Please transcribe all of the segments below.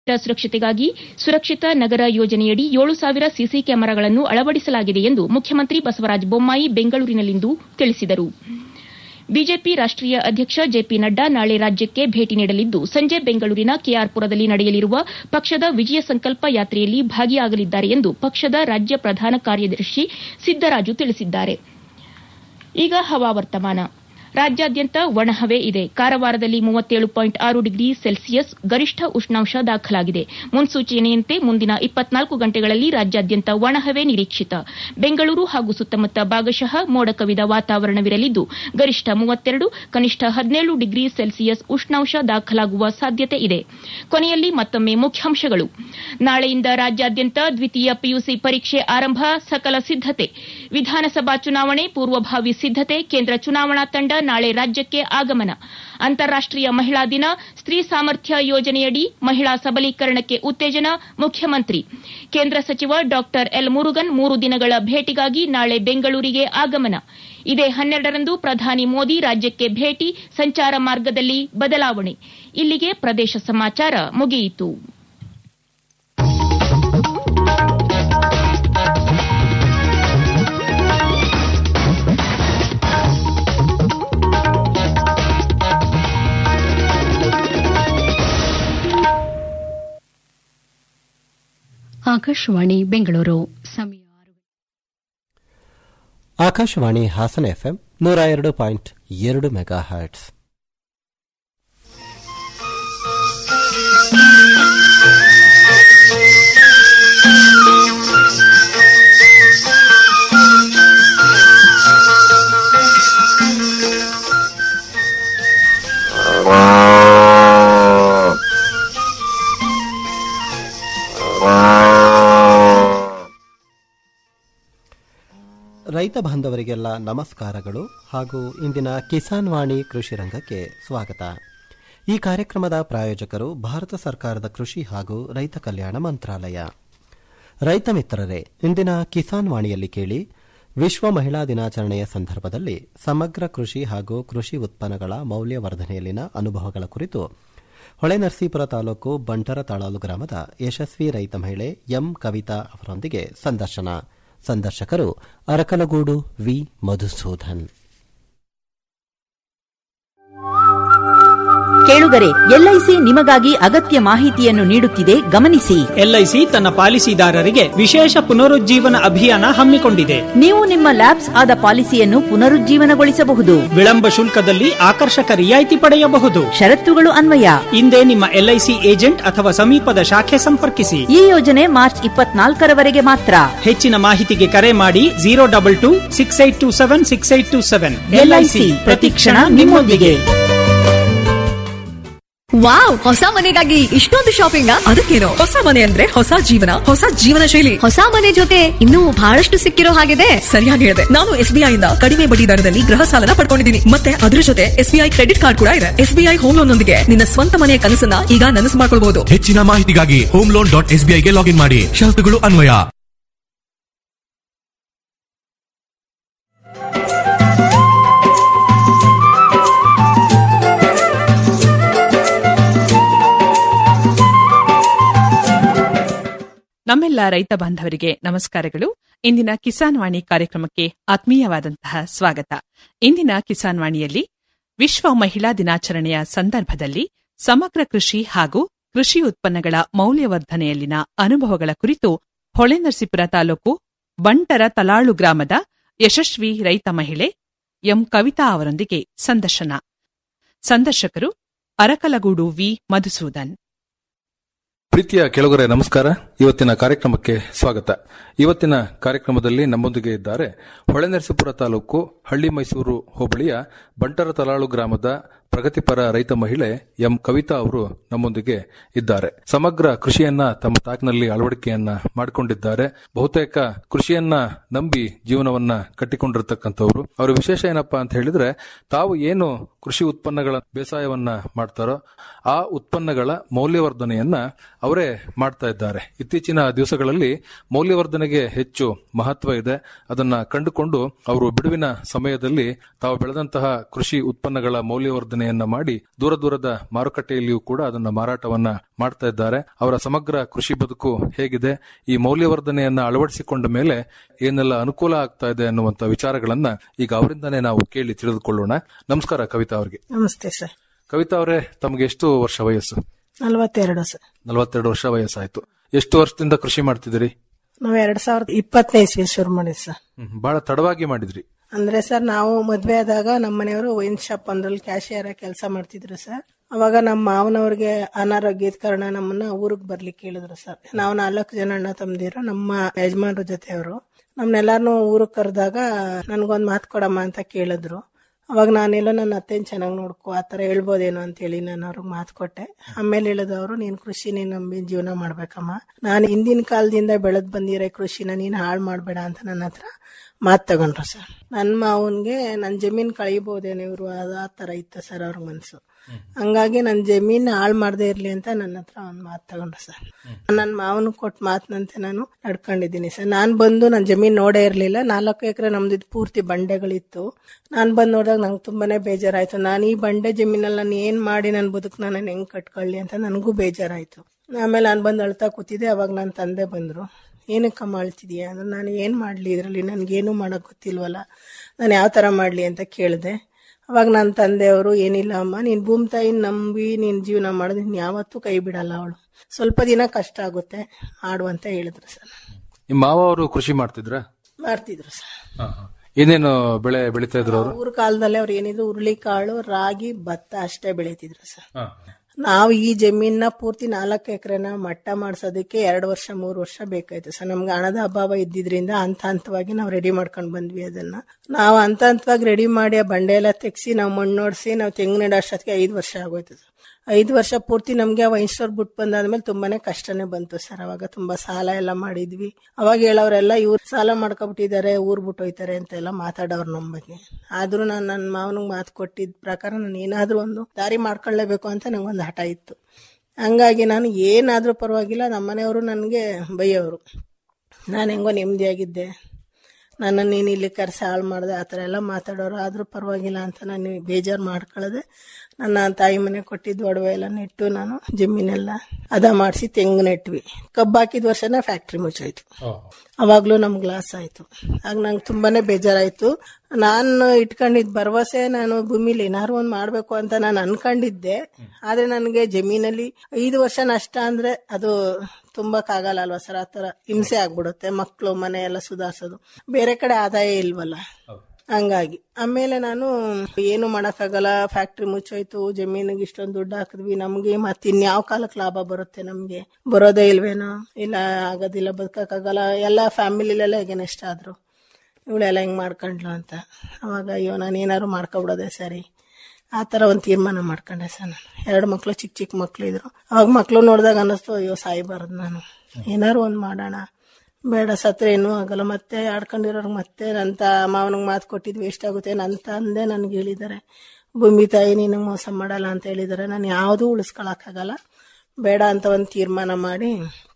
ಸುರಕ್ಷತೆಗಾಗಿ ಸುರಕ್ಷಿತ ನಗರ ಯೋಜನೆಯಡಿ ಏಳು ಸಾವಿರ ಸಿಸಿ ಕ್ಯಾಮೆರಾಗಳನ್ನು ಅಳವಡಿಸಲಾಗಿದೆ ಎಂದು ಮುಖ್ಯಮಂತ್ರಿ ಬಸವರಾಜ ಬೊಮ್ಮಾಯಿ ಬೆಂಗಳೂರಿನಲ್ಲಿಂದು ತಿಳಿಸಿದರು ಬಿಜೆಪಿ ರಾಷ್ಟೀಯ ಅಧ್ಯಕ್ಷ ಜೆಪಿ ನಡ್ಡಾ ನಾಳೆ ರಾಜ್ಯಕ್ಕೆ ಭೇಟಿ ನೀಡಲಿದ್ದು ಸಂಜೆ ಬೆಂಗಳೂರಿನ ಕೆಆರ್ಪುರದಲ್ಲಿ ನಡೆಯಲಿರುವ ಪಕ್ಷದ ವಿಜಯ ಸಂಕಲ್ಪ ಯಾತ್ರೆಯಲ್ಲಿ ಭಾಗಿಯಾಗಲಿದ್ದಾರೆ ಎಂದು ಪಕ್ಷದ ರಾಜ್ಯ ಪ್ರಧಾನ ಕಾರ್ಯದರ್ಶಿ ಸಿದ್ದರಾಜು ತಿಳಿಸಿದ್ದಾರೆ ಈಗ ಹವಾವರ್ತಮಾನ ರಾಜ್ಯಾದ್ಯಂತ ಒಣಹವೆ ಇದೆ ಕಾರವಾರದಲ್ಲಿ ಮೂವತ್ತೇಳು ಪಾಯಿಂಟ್ ಆರು ಡಿಗ್ರಿ ಸೆಲ್ಸಿಯಸ್ ಗರಿಷ್ಠ ಉಷ್ಣಾಂಶ ದಾಖಲಾಗಿದೆ ಮುನ್ಸೂಚನೆಯಂತೆ ಮುಂದಿನ ಇಪ್ಪತ್ನಾಲ್ಕು ಗಂಟೆಗಳಲ್ಲಿ ರಾಜ್ಯಾದ್ಯಂತ ಒಣಹವೆ ನಿರೀಕ್ಷಿತ ಬೆಂಗಳೂರು ಹಾಗೂ ಸುತ್ತಮುತ್ತ ಭಾಗಶಃ ಮೋಡ ಕವಿದ ವಾತಾವರಣವಿರಲಿದ್ದು ಗರಿಷ್ಠ ಮೂವತ್ತೆರಡು ಕನಿಷ್ಠ ಹದಿನೇಳು ಡಿಗ್ರಿ ಸೆಲ್ಸಿಯಸ್ ಉಷ್ಣಾಂಶ ದಾಖಲಾಗುವ ಸಾಧ್ಯತೆ ಇದೆ ಕೊನೆಯಲ್ಲಿ ಮತ್ತೊಮ್ಮೆ ಮುಖ್ಯಾಂಶಗಳು ನಾಳೆಯಿಂದ ರಾಜ್ಯಾದ್ಯಂತ ದ್ವಿತೀಯ ಪಿಯುಸಿ ಪರೀಕ್ಷೆ ಆರಂಭ ಸಕಲ ಸಿದ್ದತೆ ವಿಧಾನಸಭಾ ಚುನಾವಣೆ ಪೂರ್ವಭಾವಿ ಸಿದ್ದತೆ ಕೇಂದ್ರ ಚುನಾವಣಾ ತಂಡ ನಾಳೆ ರಾಜ್ಯಕ್ಕೆ ಆಗಮನ ಅಂತಾರಾಷ್ಟೀಯ ಮಹಿಳಾ ದಿನ ಸ್ತ್ರೀ ಸಾಮರ್ಥ್ಯ ಯೋಜನೆಯಡಿ ಮಹಿಳಾ ಸಬಲೀಕರಣಕ್ಕೆ ಉತ್ತೇಜನ ಮುಖ್ಯಮಂತ್ರಿ ಕೇಂದ್ರ ಸಚಿವ ಡಾ ಎಲ್ ಮುರುಗನ್ ಮೂರು ದಿನಗಳ ಭೇಟಿಗಾಗಿ ನಾಳೆ ಬೆಂಗಳೂರಿಗೆ ಆಗಮನ ಇದೇ ಹನ್ನೆರಡರಂದು ಪ್ರಧಾನಿ ಮೋದಿ ರಾಜ್ಯಕ್ಕೆ ಭೇಟಿ ಸಂಚಾರ ಮಾರ್ಗದಲ್ಲಿ ಬದಲಾವಣೆ ಇಲ್ಲಿಗೆ ಪ್ರದೇಶ ಸಮಾಚಾರ ಮುಗಿಯಿತು ಆಕಾಶವಾಣಿ ಬೆಂಗಳೂರು ಸಮಯ ಆಕಾಶವಾಣಿ ಹಾಸನ ಎಫ್ಎಂ ನೂರ ಎರಡು ಪಾಯಿಂಟ್ ಎರಡು ಮೆಗಾ ಹರ್ಟ್ಸ್ ರೈತ ಬಾಂಧವರಿಗೆಲ್ಲ ನಮಸ್ಕಾರಗಳು ಹಾಗೂ ಇಂದಿನ ಕಿಸಾನ್ ವಾಣಿ ಕೃಷಿ ರಂಗಕ್ಕೆ ಸ್ವಾಗತ ಈ ಕಾರ್ಯಕ್ರಮದ ಪ್ರಾಯೋಜಕರು ಭಾರತ ಸರ್ಕಾರದ ಕೃಷಿ ಹಾಗೂ ರೈತ ಕಲ್ಯಾಣ ಮಂತ್ರಾಲಯ ರೈತ ಮಿತ್ರರೇ ಇಂದಿನ ಕಿಸಾನ್ ವಾಣಿಯಲ್ಲಿ ಕೇಳಿ ವಿಶ್ವ ಮಹಿಳಾ ದಿನಾಚರಣೆಯ ಸಂದರ್ಭದಲ್ಲಿ ಸಮಗ್ರ ಕೃಷಿ ಹಾಗೂ ಕೃಷಿ ಉತ್ಪನ್ನಗಳ ಮೌಲ್ಯವರ್ಧನೆಯಲ್ಲಿನ ಅನುಭವಗಳ ಕುರಿತು ಹೊಳೆನರಸೀಪುರ ತಾಲೂಕು ಬಂಟರ ತಾಳಾಲು ಗ್ರಾಮದ ಯಶಸ್ವಿ ರೈತ ಮಹಿಳೆ ಎಂ ಕವಿತಾ ಅವರೊಂದಿಗೆ ಸಂದರ್ಶನ ಸಂದರ್ಶಕರು ಅರಕಲಗೂಡು ವಿ ಮಧುಸೂದನ್ ಕೇಳುಗರೆ ಎಲ್ಐಸಿ ನಿಮಗಾಗಿ ಅಗತ್ಯ ಮಾಹಿತಿಯನ್ನು ನೀಡುತ್ತಿದೆ ಗಮನಿಸಿ ಎಲ್ಐಸಿ ತನ್ನ ಪಾಲಿಸಿದಾರರಿಗೆ ವಿಶೇಷ ಪುನರುಜ್ಜೀವನ ಅಭಿಯಾನ ಹಮ್ಮಿಕೊಂಡಿದೆ ನೀವು ನಿಮ್ಮ ಲ್ಯಾಬ್ಸ್ ಆದ ಪಾಲಿಸಿಯನ್ನು ಪುನರುಜ್ಜೀವನಗೊಳಿಸಬಹುದು ವಿಳಂಬ ಶುಲ್ಕದಲ್ಲಿ ಆಕರ್ಷಕ ರಿಯಾಯಿತಿ ಪಡೆಯಬಹುದು ಷರತ್ತುಗಳು ಅನ್ವಯ ಹಿಂದೆ ನಿಮ್ಮ ಎಲ್ಐಸಿ ಏಜೆಂಟ್ ಅಥವಾ ಸಮೀಪದ ಶಾಖೆ ಸಂಪರ್ಕಿಸಿ ಈ ಯೋಜನೆ ಮಾರ್ಚ್ ಇಪ್ಪತ್ನಾಲ್ಕರವರೆಗೆ ಮಾತ್ರ ಹೆಚ್ಚಿನ ಮಾಹಿತಿಗೆ ಕರೆ ಮಾಡಿ zero double two six eight two seven six eight two seven LIC ಪ್ರತಿಕ್ಷಣ ನಿಮ್ಮೊಂದಿಗೆ ವಾವ್ ಹೊಸ ಮನೆಗಾಗಿ ಇಷ್ಟೊಂದು ಶಾಪಿಂಗ್ ಅದಕ್ಕೇನು ಹೊಸ ಮನೆ ಅಂದ್ರೆ ಹೊಸ ಜೀವನ ಹೊಸ ಜೀವನ ಶೈಲಿ ಹೊಸ ಮನೆ ಜೊತೆ ಇನ್ನೂ ಬಹಳಷ್ಟು ಸಿಕ್ಕಿರೋ ಹಾಗಿದೆ ಸರಿಯಾಗಿ ಹೇಳಿದೆ ನಾನು ಎಸ್ಬಿಐ ಇಂದ ಕಡಿಮೆ ಬಡ್ಡಿ ದರದಲ್ಲಿ ಗೃಹ ಸಾಲನ ಪಡ್ಕೊಂಡಿದ್ದೀನಿ ಮತ್ತೆ ಅದ್ರ ಜೊತೆ ಎಸ್ಬಿಐ ಕ್ರೆಡಿಟ್ ಕಾರ್ಡ್ ಕೂಡ ಇದೆ ಎಸ್ಬಿಐ ಹೋಮ್ ಲೋನ್ ನೊಂದಿಗೆ ನಿನ್ನ ಸ್ವಂತ ಮನೆಯ ಕನಸನ್ನ ಈಗ ನನಸು ಮಾಡ್ಕೊಳ್ಬಹುದು ಹೆಚ್ಚಿನ ಮಾಹಿತಿಗಾಗಿ ಹೋಮ್ ಲೋನ್ ಡಾಟ್ ಎಸ್ಬಿಐಗೆ ಲಾಗಿನ್ ಮಾಡಿ ಷರತ್ತುಗಳು ಅನ್ವಯ ನಮ್ಮೆಲ್ಲ ರೈತ ಬಾಂಧವರಿಗೆ ನಮಸ್ಕಾರಗಳು ಇಂದಿನ ಕಿಸಾನ್ ವಾಣಿ ಕಾರ್ಯಕ್ರಮಕ್ಕೆ ಆತ್ಮೀಯವಾದಂತಹ ಸ್ವಾಗತ ಇಂದಿನ ಕಿಸಾನ್ ವಾಣಿಯಲ್ಲಿ ವಿಶ್ವ ಮಹಿಳಾ ದಿನಾಚರಣೆಯ ಸಂದರ್ಭದಲ್ಲಿ ಸಮಗ್ರ ಕೃಷಿ ಹಾಗೂ ಕೃಷಿ ಉತ್ಪನ್ನಗಳ ಮೌಲ್ಯವರ್ಧನೆಯಲ್ಲಿನ ಅನುಭವಗಳ ಕುರಿತು ಹೊಳೆನರಸೀಪುರ ತಾಲೂಕು ಬಂಟರ ತಲಾಳು ಗ್ರಾಮದ ಯಶಸ್ವಿ ರೈತ ಮಹಿಳೆ ಎಂ ಕವಿತಾ ಅವರೊಂದಿಗೆ ಸಂದರ್ಶನ ಸಂದರ್ಶಕರು ಅರಕಲಗೂಡು ವಿ ಮಧುಸೂದನ್ ಪ್ರೀತಿಯ ಕೆಳಗರೆ ನಮಸ್ಕಾರ ಇವತ್ತಿನ ಕಾರ್ಯಕ್ರಮಕ್ಕೆ ಸ್ವಾಗತ ಇವತ್ತಿನ ಕಾರ್ಯಕ್ರಮದಲ್ಲಿ ನಮ್ಮೊಂದಿಗೆ ಇದ್ದಾರೆ ಹೊಳೆನರಸೀಪುರ ತಾಲೂಕು ಹಳ್ಳಿ ಮೈಸೂರು ಹೋಬಳಿಯ ಬಂಟರ ತಲಾಳು ಗ್ರಾಮದ ಪ್ರಗತಿಪರ ರೈತ ಮಹಿಳೆ ಎಂ ಕವಿತಾ ಅವರು ನಮ್ಮೊಂದಿಗೆ ಇದ್ದಾರೆ ಸಮಗ್ರ ಕೃಷಿಯನ್ನ ತಮ್ಮ ತಾಕಿನಲ್ಲಿ ಅಳವಡಿಕೆಯನ್ನ ಮಾಡಿಕೊಂಡಿದ್ದಾರೆ ಬಹುತೇಕ ಕೃಷಿಯನ್ನ ನಂಬಿ ಜೀವನವನ್ನ ಕಟ್ಟಿಕೊಂಡಿರ್ತಕ್ಕಂಥವ್ರು ಅವರ ವಿಶೇಷ ಏನಪ್ಪಾ ಅಂತ ಹೇಳಿದ್ರೆ ತಾವು ಏನು ಕೃಷಿ ಉತ್ಪನ್ನಗಳ ಬೇಸಾಯವನ್ನ ಮಾಡ್ತಾರೋ ಆ ಉತ್ಪನ್ನಗಳ ಮೌಲ್ಯವರ್ಧನೆಯನ್ನ ಅವರೇ ಮಾಡ್ತಾ ಇದ್ದಾರೆ ಇತ್ತೀಚಿನ ದಿವಸಗಳಲ್ಲಿ ಮೌಲ್ಯವರ್ಧನೆಗೆ ಹೆಚ್ಚು ಮಹತ್ವ ಇದೆ ಅದನ್ನ ಕಂಡುಕೊಂಡು ಅವರು ಬಿಡುವಿನ ಸಮಯದಲ್ಲಿ ತಾವು ಬೆಳೆದಂತಹ ಕೃಷಿ ಉತ್ಪನ್ನಗಳ ಮೌಲ್ಯವರ್ಧನೆ ಮೌಲ್ಯವರ್ಧನೆಯನ್ನ ಮಾಡಿ ದೂರ ದೂರದ ಮಾರುಕಟ್ಟೆಯಲ್ಲಿಯೂ ಕೂಡ ಅದನ್ನ ಮಾರಾಟವನ್ನ ಮಾಡ್ತಾ ಇದ್ದಾರೆ ಅವರ ಸಮಗ್ರ ಕೃಷಿ ಬದುಕು ಹೇಗಿದೆ ಈ ಮೌಲ್ಯವರ್ಧನೆಯನ್ನ ಅಳವಡಿಸಿಕೊಂಡ ಮೇಲೆ ಏನೆಲ್ಲ ಅನುಕೂಲ ಆಗ್ತಾ ಇದೆ ಅನ್ನುವಂತ ವಿಚಾರಗಳನ್ನ ಈಗ ಅವರಿಂದಾನೇ ನಾವು ಕೇಳಿ ತಿಳಿದುಕೊಳ್ಳೋಣ ನಮಸ್ಕಾರ ಕವಿತಾ ಅವರಿಗೆ ನಮಸ್ತೆ ಸರ್ ಕವಿತಾ ಅವರೇ ತಮಗೆ ಎಷ್ಟು ವರ್ಷ ವಯಸ್ಸು ನಲವತ್ತೆರಡು ಸರ್ ನಲವತ್ತೆರಡು ವರ್ಷ ವಯಸ್ಸಾಯ್ತು ಎಷ್ಟು ವರ್ಷದಿಂದ ಕೃಷಿ ಮಾಡ್ತಿದ್ದೀರಿ ನಾವು ಎರಡ್ ಸಾವಿರದ ಇಪ್ಪತ್ತನೇ ಇಸ್ವಿ ಶುರು ಮಾಡಿದ್ ಸರ್ ಹ್ಮ್, ಬಹಳ ತಡವಾಗಿ ಮಾಡಿದ್ರಿ ಅಂದ್ರೆ ಸರ್ ನಾವು ಮದ್ವೆ ಆದಾಗ ನಮ್ಮ ಮನೆಯವರು ವೈನ್ ಶಾಪ್ ಒಂದ್ರಲ್ಲಿ ಕ್ಯಾಶಿಯರ್ ಕೆಲಸ ಮಾಡ್ತಿದ್ರು ಸರ್ ಅವಾಗ ನಮ್ಮ ಮಾವನವ್ರಿಗೆ ಅನಾರೋಗ್ಯದ ಕಾರಣ ನಮ್ಮನ್ನ ಊರಿಗೆ ಬರ್ಲಿಕ್ಕೆ ಹೇಳಿದ್ರು ಸರ್ ನಾವು ನಾಲ್ಕು ಜನ ಅಣ್ಣ ತಮ್ಮದಿರು ನಮ್ಮ ಯಜಮಾನ್ರ ಜೊತೆಯವರು ನಮ್ನೆಲ್ಲಾರನು ಊರಿಗೆ ಕರೆದಾಗ ನನ್ಗೊಂದ್ ಮಾತು ಕೊಡಮ್ಮ ಅಂತ ಕೇಳಿದ್ರು ಅವಾಗ ನಾನೆಲ್ಲೋ ನನ್ನ ಅತ್ತೆನ್ ಚೆನ್ನಾಗಿ ನೋಡ್ಕೊ ಆ ಥರ ಹೇಳ್ಬೋದೇನೋ ಅಂತೇಳಿ ನಾನು ಅವ್ರಿಗೆ ಮಾತು ಕೊಟ್ಟೆ ಆಮೇಲೆ ಹೇಳಿದವರು ನೀನು ಕೃಷಿನೇ ನಂಬಿ ಜೀವನ ಮಾಡ್ಬೇಕಮ್ಮ ನಾನು ಹಿಂದಿನ ಕಾಲದಿಂದ ಬೆಳೆದ್ ಬಂದಿರೋ ಕೃಷಿನ ನೀನು ಹಾಳು ಮಾಡಬೇಡ ಅಂತ ನನ್ನ ಹತ್ರ ಮಾತು ತಗೊಂಡ್ರು ಸರ್ ನನ್ನ ಮಾವನ್ಗೆ ನನ್ನ ಜಮೀನ್ ಕಳೀಬೋದೇನೋ ಇವರು ಅದು ಆ ಥರ ಇತ್ತು ಸರ್ ಅವ್ರ ಮನ್ಸು ಹಂಗಾಗಿ ನನ್ನ ಜಮೀನ್ ಹಾಳು ಮಾಡದೇ ಇರ್ಲಿ ಅಂತ ನನ್ನ ಹತ್ರ ಒಂದು ಮಾತು ತಗೊಂಡ್ರು ಸರ್ ನನ್ನ ಮಾವನ ಕೊಟ್ಟ ಮಾತಿನಂತೆ ನಾನು ನಡ್ಕೊಂಡಿದ್ದೀನಿ ಸರ್ ನಾನು ಬಂದು ನನ್ನ ಜಮೀನ್ ನೋಡೇ ಇರಲಿಲ್ಲ ನಾಲ್ಕು ಎಕರೆ ನಮ್ದು ಇದ್ ಪೂರ್ತಿ ಬಂಡೆಗಳಿತ್ತು ನಾನು ಬಂದು ನೋಡಿದಾಗ ನಂಗೆ ತುಂಬಾನೇ ಬೇಜಾರಾಯ್ತು ನಾನು ಈ ಬಂಡೆ ಜಮೀನಲ್ಲಿ ನಾನು ಏನ್ ಮಾಡಿ ನನ್ನ ಬದುಕು ನಾನು ಹೆಂಗ್ ಕಟ್ಕೊಳ್ಳಿ ಅಂತ ನನಗೂ ಬೇಜಾರಾಯ್ತು ಆಮೇಲೆ ನಾನು ಬಂದು ಅಳ್ತಾ ಕೂತಿದ್ದೆ ಅವಾಗ ನನ್ನ ತಂದೆ ಬಂದ್ರು ಏನಕ್ಕಮ್ಮ ಅಳ್ತಿದೀಯ ಅಂದ್ರೆ ನಾನು ಏನು ಮಾಡಲಿ ಇದರಲ್ಲಿ ನನಗೇನು ಮಾಡೋಕೆ ಗೊತ್ತಿಲ್ವಲ್ಲ ನಾನು ಯಾವ ಥರ ಮಾಡಲಿ ಅಂತ ಕೇಳಿದೆ ಅವಾಗ ನನ್ನ ತಂದೆಯವರು ಏನಿಲ್ಲ ಅಮ್ಮ ನೀನು ಭೂಮಿ ತಾಯಿನ ನಂಬಿ ನೀನು ಜೀವನ ಮಾಡಿದ್ರೆ ನೀನು ಯಾವತ್ತೂ ಕೈ ಬಿಡಲ್ಲ ಅವಳು ಸ್ವಲ್ಪ ದಿನ ಕಷ್ಟ ಆಗುತ್ತೆ ಆಡು ಅಂತ ಹೇಳಿದ್ರು ಸರ್ ನಿಮ್ಮ ಮಾವ ಅವರು ಕೃಷಿ ಮಾಡ್ತಿದ್ರ ಮಾಡ್ತಿದ್ರು ಸರ್ ಏನೇನು ಬೆಳೆ ಬೆಳಿತಾ ಇದ್ರು ಅವರು ಊರ ಕಾಲದಲ್ಲಿ ಅವ್ರು ಏನಿದ್ರು ಹುರುಳಿಕಾಳು ರಾಗಿ ಭತ್ತ ಅಷ್ಟೇ ಬೆಳೀತಿದ್ರು ಸರ್ ನಾವು ಈ ಜಮೀನ ಪೂರ್ತಿ ನಾಲ್ಕು ಎಕರೆನ ಮಟ್ಟ ಮಾಡ್ಸೋದಕ್ಕೆ ಎರಡು ವರ್ಷ ಮೂರು ವರ್ಷ ಬೇಕಾಯ್ತು ಸರ್ ನಮ್ಗೆ ಹಣದ ಅಭಾವ ಇದ್ದಿದ್ರಿಂದ ಹಂತ ಹಂತವಾಗಿ ನಾವು ರೆಡಿ ಮಾಡ್ಕೊಂಡು ಬಂದ್ವಿ ಅದನ್ನ ನಾವು ಹಂತ ಹಂತವಾಗಿ ರೆಡಿ ಮಾಡಿ ಆ ಬಂಡೆ ಎಲ್ಲ ತೆಗ್ಸಿ ನಾವು ಮಣ್ಣೋಡಿಸಿ ನಾವು ತೆಂಗು ನೆಡೋ ಅಷ್ಟೊತ್ತಿಗೆ ಐದು ವರ್ಷ ಆಗೋಯ್ತು ಸರ್ ಐದು ವರ್ಷ ಪೂರ್ತಿ ನಮ್ಗೆ ಆ ವೈನ್ ಸ್ಟೋರ್ ಬಿಟ್ಟು ಬಂದಾದ್ಮೇಲೆ ತುಂಬಾನೇ ಕಷ್ಟನೇ ಬಂತು ಸರ್ ಅವಾಗ ತುಂಬಾ ಸಾಲ ಎಲ್ಲ ಮಾಡಿದ್ವಿ ಅವಾಗ ಹೇಳೋರೆಲ್ಲ ಇವ್ರು ಸಾಲ ಮಾಡ್ಕೊಬಿಟ್ಟಿದ್ದಾರೆ ಊರ್ ಬಿಟ್ಟು ಹೋಯ್ತಾರೆ ಅಂತ ಎಲ್ಲ ಮಾತಾಡೋರು ನಮ್ಮ ಬಗ್ಗೆ ಆದ್ರೂ ನಾನು ನನ್ನ ಮಾವನಿಗೆ ಮಾತು ಕೊಟ್ಟಿದ್ದ ಪ್ರಕಾರ ನಾನು ಏನಾದ್ರೂ ಒಂದು ದಾರಿ ಮಾಡ್ಕೊಳ್ಳೇಬೇಕು ಅಂತ ನಂಗೊಂದು ಹಠ ಇತ್ತು ಹಂಗಾಗಿ ನಾನು ಏನಾದ್ರೂ ಪರವಾಗಿಲ್ಲ ನಮ್ಮ ಮನೆಯವರು ನನಗೆ ಬೈಯೋರು ನಾನು ಹೆಂಗೋ ನೆಮ್ಮದಿಯಾಗಿದ್ದೆ ನನ್ನನ್ನು ನೀನು ಇಲ್ಲಿ ಕರೆಸಿ ಹಾಳು ಮಾಡಿದೆ ಆ ಥರ ಎಲ್ಲ ಮಾತಾಡೋರು ಆದರೂ ಪರವಾಗಿಲ್ಲ ಅಂತ ನಾನು ಬೇಜಾರು ಮಾಡ್ಕೊಳ್ಳದೆ ನನ್ನ ತಾಯಿ ಮನೆ ಕೊಟ್ಟಿದ್ದು ಒಡವೆ ಎಲ್ಲ ನೆಟ್ಟು ನಾನು ಜಮೀನೆಲ್ಲ ಅದ ಮಾಡಿಸಿ ತೆಂಗು ನೆಟ್ವಿ ಕಬ್ಬು ಹಾಕಿದ ವರ್ಷನೇ ಫ್ಯಾಕ್ಟ್ರಿ ಮುಚ್ಚೋಯ್ತು ಅವಾಗ್ಲೂ ನಮ್ಗೆ ಲಾಸ್ ಆಯ್ತು ಆಗ ನಂಗೆ ತುಂಬಾನೇ ಬೇಜಾರಾಯ್ತು ನಾನು ಇಟ್ಕೊಂಡಿದ್ ಭರವಸೆ ನಾನು ಭೂಮಿಲಿ ಏನಾದ್ರು ಒಂದ್ ಮಾಡ್ಬೇಕು ಅಂತ ನಾನು ಅನ್ಕೊಂಡಿದ್ದೆ ಆದ್ರೆ ನನಗೆ ಜಮೀನಲ್ಲಿ ಐದು ವರ್ಷ ನಷ್ಟ ಅಂದ್ರೆ ಅದು ತುಂಬಕ್ಕಾಗಲ್ಲ ಅಲ್ವಾ ಸರ್ ಆತರ ಹಿಂಸೆ ಆಗ್ಬಿಡುತ್ತೆ ಮಕ್ಕಳು ಮನೆ ಎಲ್ಲ ಸುಧಾರಿಸೋದು ಬೇರೆ ಕಡೆ ಆದಾಯ ಇಲ್ವಲ್ಲ ಹಂಗಾಗಿ ಆಮೇಲೆ ನಾನು ಏನು ಮಾಡಕ್ಕಾಗಲ್ಲ ಫ್ಯಾಕ್ಟ್ರಿ ಮುಚ್ಚೋಯ್ತು ಜಮೀನಿಗೆ ಇಷ್ಟೊಂದು ದುಡ್ಡು ಹಾಕಿದ್ವಿ ನಮ್ಗೆ ಮತ್ತೆ ಇನ್ಯಾವ ಕಾಲಕ್ಕೆ ಲಾಭ ಬರುತ್ತೆ ನಮ್ಗೆ ಬರೋದೇ ಇಲ್ವೇನೋ ಇಲ್ಲ ಆಗೋದಿಲ್ಲ ಬದುಕಕ್ಕಾಗಲ್ಲ ಎಲ್ಲ ಫ್ಯಾಮಿಲಿಲೆಲ್ಲ ಎಗೆನೆಸ್ಟ್ ಆದ್ರು ಇವಳೆಲ್ಲ ಹಿಂಗ್ ಮಾಡ್ಕೊಂಡ್ಲು ಅಂತ ಅವಾಗ ಅಯ್ಯೋ ನಾನು ಏನಾದ್ರು ಮಾಡ್ಕೊಬಿಡೋದೆ ಸರಿ ಆ ಥರ ಒಂದು ತೀರ್ಮಾನ ಮಾಡ್ಕೊಂಡೆ ಸರ್ ನಾನು ಎರಡು ಮಕ್ಳು ಚಿಕ್ಕ ಚಿಕ್ಕ ಮಕ್ಳು ಇದ್ರು ಅವಾಗ ಮಕ್ಳು ನೋಡಿದಾಗ ಅನ್ನಿಸ್ತು ಅಯ್ಯೋ ಸಾಯ್ಬಾರ್ದು ನಾನು ಏನಾದ್ರು ಒಂದು ಮಾಡೋಣ ಬೇಡ ಸತ್ರ ಏನೂ ಆಗಲ್ಲ ಮತ್ತೆ ಆಡ್ಕೊಂಡಿರೋರ್ಗೆ ಮತ್ತೆ ನನ್ನ ಮಾವನಿಗೆ ಮಾತು ಕೊಟ್ಟಿದ್ದು ವೇಸ್ಟ್ ಆಗುತ್ತೆ ನನ್ನ ತಂದೆ ನನಗೆ ಹೇಳಿದ್ದಾರೆ ಭೂಮಿ ತಾಯಿ ನೀನು ಮೋಸ ಮಾಡಲ್ಲ ಅಂತ ಹೇಳಿದ್ದಾರೆ ನಾನು ಯಾವುದೂ ಉಳಿಸ್ಕೊಳಕ್ಕಾಗಲ್ಲ ಬೇಡ ಅಂತ ಒಂದು ತೀರ್ಮಾನ ಮಾಡಿ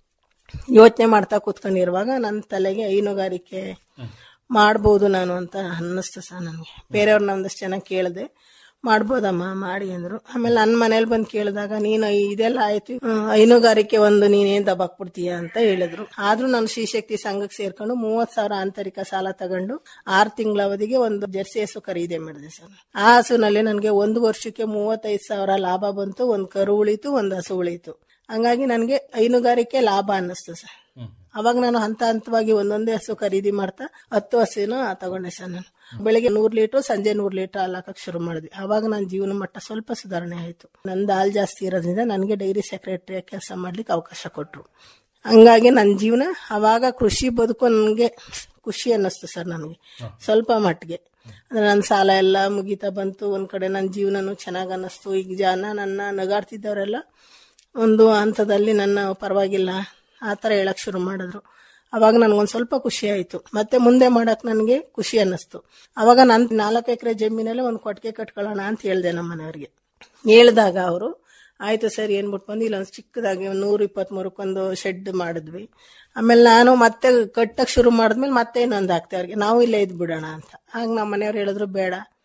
ಯೋಚನೆ ಮಾಡ್ತಾ ಕೂತ್ಕೊಂಡಿರುವಾಗ ನನ್ನ ತಲೆಗೆ ಹೈನುಗಾರಿಕೆ ಮಾಡ್ಬೋದು ನಾನು ಅಂತ ಅನ್ನಿಸ್ತು ಸರ್ ನನಗೆ ಬೇರೆಯವ್ರನ್ನ ಒಂದಷ್ಟು ಜನ ಕೇಳಿದೆ ಮಾಡ್ಬೋದಮ್ಮ ಮಾಡಿ ಅಂದ್ರು ಆಮೇಲೆ ನನ್ನ ಮನೇಲಿ ಬಂದು ಕೇಳಿದಾಗ ನೀನು ಇದೆಲ್ಲ ಆಯ್ತು ಹ್ಮ್, ಹೈನುಗಾರಿಕೆ ಒಂದು ನೀನೇನ್ ದಬಾಕ್ಬಿಡ್ತೀಯ ಅಂತ ಹೇಳಿದ್ರು ಆದ್ರೂ ನಾನು ಶ್ರೀಶಕ್ತಿ ಸಂಘಕ್ಕೆ ಸೇರ್ಕೊಂಡು ಮೂವತ್ ಸಾವಿರ ಆಂತರಿಕ ಸಾಲ ತಗೊಂಡು ಆರು ತಿಂಗಳ ಅವಧಿಗೆ ಒಂದು ಜರ್ಸಿ ಹಸು ಖರೀದಿ ಮಾಡಿದೆ ಸರ್ ಆ ಹಸುನಲ್ಲಿ ನನಗೆ ಒಂದು ವರ್ಷಕ್ಕೆ ಮೂವತ್ತೈದು ಸಾವಿರ ಲಾಭ ಬಂತು ಒಂದು ಕರು ಉಳಿತು ಒಂದು ಹಸು ಉಳಿತು ಹಂಗಾಗಿ ನನಗೆ ಹೈನುಗಾರಿಕೆ ಲಾಭ ಅನ್ನಿಸ್ತು ಸರ್ ಅವಾಗ ನಾನು ಹಂತ ಹಂತವಾಗಿ ಒಂದೊಂದೇ ಹಸು ಖರೀದಿ ಮಾಡ್ತಾ ಹತ್ತು ಹಸುನ ತಗೊಂಡೆ ಸರ್ ನಾನು ಬೆಳಿಗ್ಗೆ ನೂರ್ ಲೀಟರ್ ಸಂಜೆ ನೂರ್ ಲೀಟರ್ ಹಾಲು ಹಾಕಕ್ ಶುರು ಮಾಡಿದ್ವಿ ಅವಾಗ ನನ್ನ ಜೀವನ ಮಟ್ಟ ಸ್ವಲ್ಪ ಸುಧಾರಣೆ ಆಯ್ತು ನಂದು ಹಾಲು ಜಾಸ್ತಿ ಇರೋದ್ರಿಂದ ನನಗೆ ಡೈರಿ ಸೆಕ್ರೆಟರಿ ಕೆಲಸ ಮಾಡ್ಲಿಕ್ಕೆ ಅವಕಾಶ ಕೊಟ್ರು ಹಂಗಾಗಿ ನನ್ನ ಜೀವನ ಅವಾಗ ಕೃಷಿ ಬದುಕು ನನಗೆ ಖುಷಿ ಅನ್ನಿಸ್ತು ಸರ್ ನನಗೆ ಸ್ವಲ್ಪ ಮಟ್ಟಿಗೆ ಅಂದ್ರೆ ನನ್ನ ಸಾಲ ಎಲ್ಲ ಮುಗಿತಾ ಬಂತು ಒಂದ್ ಕಡೆ ನನ್ನ ಜೀವನನು ಚೆನ್ನಾಗ್ ಅನ್ನಿಸ್ತು ಈಗ ಜನ ನನ್ನ ನಗಾಡ್ತಿದ್ದವರೆಲ್ಲ ಒಂದು ಹಂತದಲ್ಲಿ ನನ್ನ ಪರವಾಗಿಲ್ಲ ಆ ಥರ ಹೇಳಕ್ ಶುರು ಮಾಡಿದ್ರು ಅವಾಗ ನನ್ಗೊಂದ್ ಸ್ವಲ್ಪ ಖುಷಿ ಆಯ್ತು ಮತ್ತೆ ಮುಂದೆ ಮಾಡಕ್ ನನಗೆ ಖುಷಿ ಅನ್ನಿಸ್ತು ಅವಾಗ ನನ್ ನಾಲ್ಕು ಎಕರೆ ಜಮೀನಲ್ಲಿ ಒಂದು ಕೊಟ್ಟಿಗೆ ಕಟ್ಕೊಳ್ಳೋಣ ಅಂತ ಹೇಳ್ದೆ ನಮ್ಮ ಮನೆಯವ್ರಿಗೆ ಹೇಳ್ದಾಗ ಅವರು ಆಯ್ತು ಸರ್ ಏನ್ಬಿಟ್ಟು ಬಂದು ಇಲ್ಲೊಂದು ಚಿಕ್ಕದಾಗಿ ಒಂದು ನೂರ ಇಪ್ಪತ್ಮೂರಕ್ಕೊಂದು ಶೆಡ್ ಮಾಡಿದ್ವಿ ಆಮೇಲೆ ನಾನು ಮತ್ತೆ ಕಟ್ಟಕ್ ಶುರು ಮಾಡಿದ್ಮೇಲೆ ಮತ್ತೆ ಇನ್ನೊಂದು ಹಾಕ್ತೆ ಅವ್ರಿಗೆ ನಾವು ಇಲ್ಲೇ ಇದ್ ಬಿಡೋಣ ಅಂತ ಆಗ ನಮ್ಮ ಮನೆಯವ್ರು ಹೇಳಿದ್ರು ಬೇಡ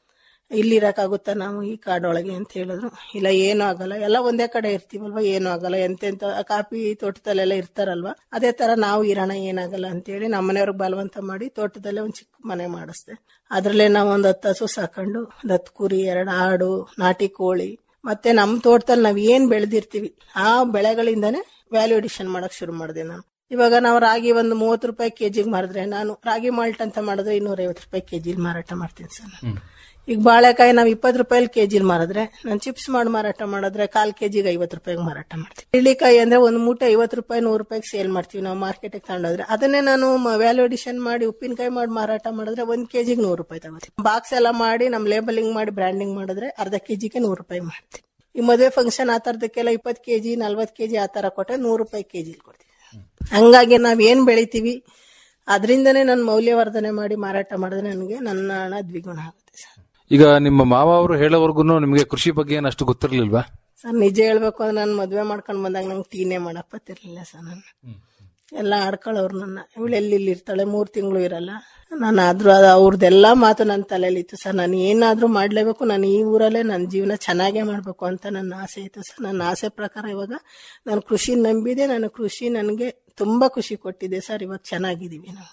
ಇಲ್ಲಿರಕ್ಕಾಗುತ್ತಾ ನಾವು ಈ ಕಾಡೊಳಗೆ ಅಂತ ಹೇಳಿದ್ರು ಇಲ್ಲ ಏನೂ ಆಗಲ್ಲ ಎಲ್ಲ ಒಂದೇ ಕಡೆ ಇರ್ತೀವಲ್ವಾ ಏನೂ ಆಗಲ್ಲ ಎಂತೆಂತ ಕಾಫಿ ತೋಟದಲ್ಲೆಲ್ಲ ಇರ್ತಾರಲ್ವಾ ಅದೇ ತರ ನಾವು ಇರೋಣ ಏನಾಗಲ್ಲ ಅಂತೇಳಿ ನಮ್ಮ ಮನೆಯವ್ರಿಗೆ ಬಲವಂತ ಮಾಡಿ ತೋಟದಲ್ಲೇ ಒಂದು ಚಿಕ್ಕ ಮನೆ ಮಾಡಿಸ್ದೆ ಅದ್ರಲ್ಲೇ ನಾವು ಒಂದು ಹತ್ತು ಹಸು ಸಾಕೊಂಡು ಒಂದು ಹತ್ತು ಕುರಿ ಎರಡು ಆಡು ನಾಟಿ ಕೋಳಿ ಮತ್ತೆ ನಮ್ಮ ತೋಟದಲ್ಲಿ ನಾವ್ ಏನ್ ಬೆಳೆದಿರ್ತೀವಿ ಆ ಬೆಳೆಗಳಿಂದಾನೇ ವ್ಯಾಲ್ಯೂ ಅಡಿಷನ್ ಮಾಡಕ್ ಶುರು ಮಾಡಿದೆ ನಾನು ಇವಾಗ ನಾವು ರಾಗಿ ಒಂದು ಮೂವತ್ತು ರೂಪಾಯಿ ಕೆಜಿಗೆ ಮಾರಿದ್ರೆ ನಾನು ರಾಗಿ ಮಾಲ್ಟ್ ಅಂತ ಮಾಡಿದ್ರೆ ಇನ್ನೂರ ಐವತ್ತು ರೂಪಾಯಿ ಕೆಜಿಲಿ ಮಾರಾಟ ಮಾಡ್ತೀನಿ ಸರ್ ನಾನು. ಈಗ ಬಾಳೆಕಾಯಿ ನಾವು ಇಪ್ಪತ್ತು ರೂಪಾಯಿ ಕೆಜಿಲಿ ಮಾರಿದ್ರೆ ನಾನು ಚಿಪ್ಸ್ ಮಾಡಿ ಮಾರಾಟ ಮಾಡಿದ್ರೆ ಕಾಲ್ ಕೆಜಿಗೆ ಐವತ್ತು ರೂಪಾಯಿಗೆ ಮಾರಾಟ ಮಾಡ್ತೀನಿ ಇಳ್ಳಿಕಾಯಿ ಅಂದ್ರೆ ಒಂದು ಮೂಟೆ ಐವತ್ತು ರೂಪಾಯಿ ನೂರು ರೂಪಾಯಿಗೆ ಸೇಲ್ ಮಾಡ್ತೀವಿ ನಾವು ಮಾರ್ಕೆಟಿಗೆ ತಗೊಂಡೋದ್ರೆ ಅದನ್ನೇ ನಾನು ವ್ಯಾಲ್ಯೂ ಅಡಿಷನ್ ಮಾಡಿ ಉಪ್ಪಿನಕಾಯಿ ಮಾಡಿ ಮಾರಾಟ ಮಾಡಿದ್ರೆ ಒಂದ್ ಕೆಜಿಗೆ ನೂರು ರೂಪಾಯಿ ತಗೋತೀನಿ ಬಾಕ್ಸ್ ಎಲ್ಲ ಮಾಡಿ ನಮ್ ಲೇಬಲಿಂಗ್ ಮಾಡಿ ಬ್ರ್ಯಾಂಡಿಂಗ್ ಮಾಡಿದ್ರೆ ಅರ್ಧ ಕೆಜಿಗೆ ನೂರು ರೂಪಾಯಿ ಮಾಡ್ತೀನಿ ಈ ಮದುವೆ ಫಂಕ್ಷನ್ ಆ ತರದಕ್ಕೆಲ್ಲ ಇಪ್ಪತ್ತು ಕೆಜಿ ನಲ್ವತ್ತು ಕೆಜಿ ಆ ತರ ಕೊಟ್ಟರೆ ನೂರು ರೂಪಾಯಿ ಕೆಜಿಲಿ ಕೊಡ್ತೀವಿ ಹಂಗಾಗಿ ನಾವ್ ಏನ್ ಬೆಳಿತೀವಿ ಅದರಿಂದನೇ ನಾನು ಮೌಲ್ಯವರ್ಧನೆ ಮಾಡಿ ಮಾರಾಟ ಮಾಡಿದ್ರೆ ನನಗೆ ನನ್ನ ಹಣ ದ್ವಿಗುಣ ಆಗುತ್ತೆ ಸರ್ ಈಗ ನಿಮ್ಮ ಮಾವ ಅವರು ಹೇಳೋವರೆಗೂ ನಿಮಗೆ ಕೃಷಿ ಬಗ್ಗೆ ಏನು ಅಷ್ಟು ಗೊತ್ತಿರಲಿಲ್ವಾ ಸರ್ ನಿಜ ಹೇಳ್ಬೇಕು ಅಂದ್ರೆ ನಾನು ಮದ್ವೆ ಮಾಡ್ಕೊಂಡ್ ಬಂದಾಗ ನಂಗೆ ಟೀನೇ ಮಾಡಕ್ ಬರ್ತಿರ್ಲಿಲ್ಲ ಸರ್ ನಾನು ಎಲ್ಲ ಆಡ್ಕೊಳ್ಳೋರು ನನ್ನ ಇವಳು ಎಲ್ಲಿ ಇಲ್ಲಿ ಇರ್ತಾಳೆ ಮೂರ್ ತಿಂಗಳು ಇರಲ್ಲ ನಾನು ಆದ್ರೂ ಅದು ಅವ್ರದ್ದೆಲ್ಲ ಮಾತು ನನ್ನ ತಲೆಯಲ್ಲಿ ಇತ್ತು ಸರ್ ನಾನು ಏನಾದ್ರೂ ಮಾಡ್ಲೇಬೇಕು ನಾನು ಈ ಊರಲ್ಲೇ ನನ್ನ ಜೀವನ ಚೆನ್ನಾಗೇ ಮಾಡ್ಬೇಕು ಅಂತ ನನ್ನ ಆಸೆ ಇತ್ತು ಸರ್ ನನ್ನ ಆಸೆ ಪ್ರಕಾರ ಇವಾಗ ನಾನು ಕೃಷಿ ನಂಬಿದೆ ನಾನು ಕೃಷಿ ನನಗೆ ತುಂಬಾ ಖುಷಿ ಕೊಟ್ಟಿದೆ ಸರ್ ಇವಾಗ ಚೆನ್ನಾಗಿದ್ದೀವಿ ನಾವು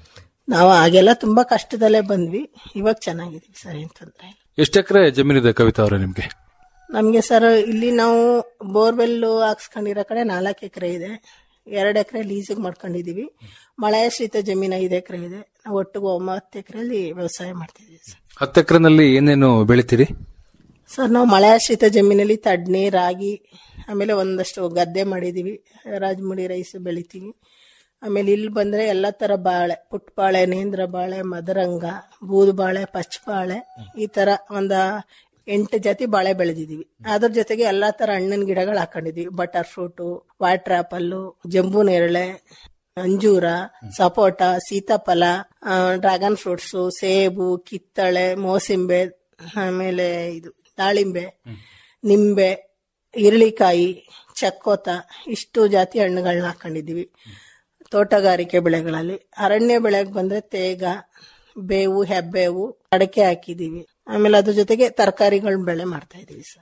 ನಾವು ಆಗೆಲ್ಲ ತುಂಬಾ ಕಷ್ಟದಲ್ಲೇ ಬಂದ್ವಿ ಇವಾಗ ಚೆನ್ನಾಗಿದ್ದೀವಿ ಸರ್ ಏನ್ ತೊಂದ್ರೆ ಇಲ್ಲ ಎಷ್ಟು ಎಕರೆ ಜಮೀನಿದೆ ಕವಿತಾ ಅವರೇ ನಿಮ್ಗೆ ನಮ್ಗೆ ಸರ್ ಇಲ್ಲಿ ನಾವು ಬೋರ್ವೆಲ್ ಹಾಕ್ಸ್ಕೊಂಡಿರೋ ಕಡೆ ನಾಲ್ಕು ಎಕರೆ ಇದೆ ಎರಡು ಎಕರೆ ಲೀಸಿಗೆ ಮಾಡ್ಕೊಂಡಿದೀವಿ ಮಳೆಯಾಶ್ರಿತ ಜಮೀನು ಐದು ಎಕರೆ ಇದೆ ನಾವು ಒಟ್ಟಿಗೆ ಒಂಬತ್ತು ಎಕರೆಯಲ್ಲಿ ವ್ಯವಸಾಯ ಮಾಡ್ತಿದ್ದೀವಿ ಸರ್ ಹತ್ತು ಎಕರೆನಲ್ಲಿ ಏನೇನು ಬೆಳಿತೀರಿ ಸರ್ ನಾವು ಮಳೆಯಾಶ್ರಿತ ಜಮೀನಲ್ಲಿ ತಡ್ನಿ ರಾಗಿ ಆಮೇಲೆ ಒಂದಷ್ಟು ಗದ್ದೆ ಮಾಡಿದೀವಿ ರಾಜಮುಡಿ ರೈಸ್ ಬೆಳಿತೀವಿ ಆಮೇಲೆ ಇಲ್ಲಿ ಬಂದ್ರೆ ಎಲ್ಲ ತರ ಬಾಳೆ ಪುಟ್ಟ ಬಾಳೆ ನೇಂದ್ರ ಬಾಳೆ ಮದರಂಗ ಬೂದು ಬಾಳೆ ಪಚ್ಚ ಬಾಳೆ ಈ ತರ ಒಂದ ಎಂಟು ಜಾತಿ ಬಾಳೆ ಬೆಳೆದಿದೀವಿ ಅದ್ರ ಜೊತೆಗೆ ಎಲ್ಲಾ ತರ ಹಣ್ಣಿನ ಗಿಡಗಳು ಹಾಕೊಂಡಿದೀವಿ ಬಟರ್ ಫ್ರೂಟು ವಾಟರ್ ಆಪಲ್ಲು ಜಂಬೂ ನೇರಳೆ ಅಂಜೂರ ಸಪೋಟ ಸೀತಾಫಲ ಡ್ರ್ಯಾಗನ್ ಫ್ರೂಟ್ಸು ಸೇಬು ಕಿತ್ತಳೆ ಮೋಸಂಬೆ ಆಮೇಲೆ ಇದು ದಾಳಿಂಬೆ ನಿಂಬೆ ಇರಳಿಕಾಯಿ ಚಕ್ಕೋತ ಇಷ್ಟು ಜಾತಿ ಹಣ್ಣುಗಳನ್ನ ಹಾಕೊಂಡಿದೀವಿ ತೋಟಗಾರಿಕೆ ಬೆಳೆಗಳಲ್ಲಿ ಅರಣ್ಯ ಬೆಳೆಗೆ ಬಂದ್ರೆ ತೇಗ ಬೇವು ಹೆಬ್ಬೇವು ಅಡಕೆ ಹಾಕಿದೀವಿ ಆಮೇಲೆ ಅದ್ರ ಜೊತೆಗೆ ತರಕಾರಿಗಳ ಬೆಳೆ ಮಾಡ್ತಾ ಇದೀವಿ ಸರ್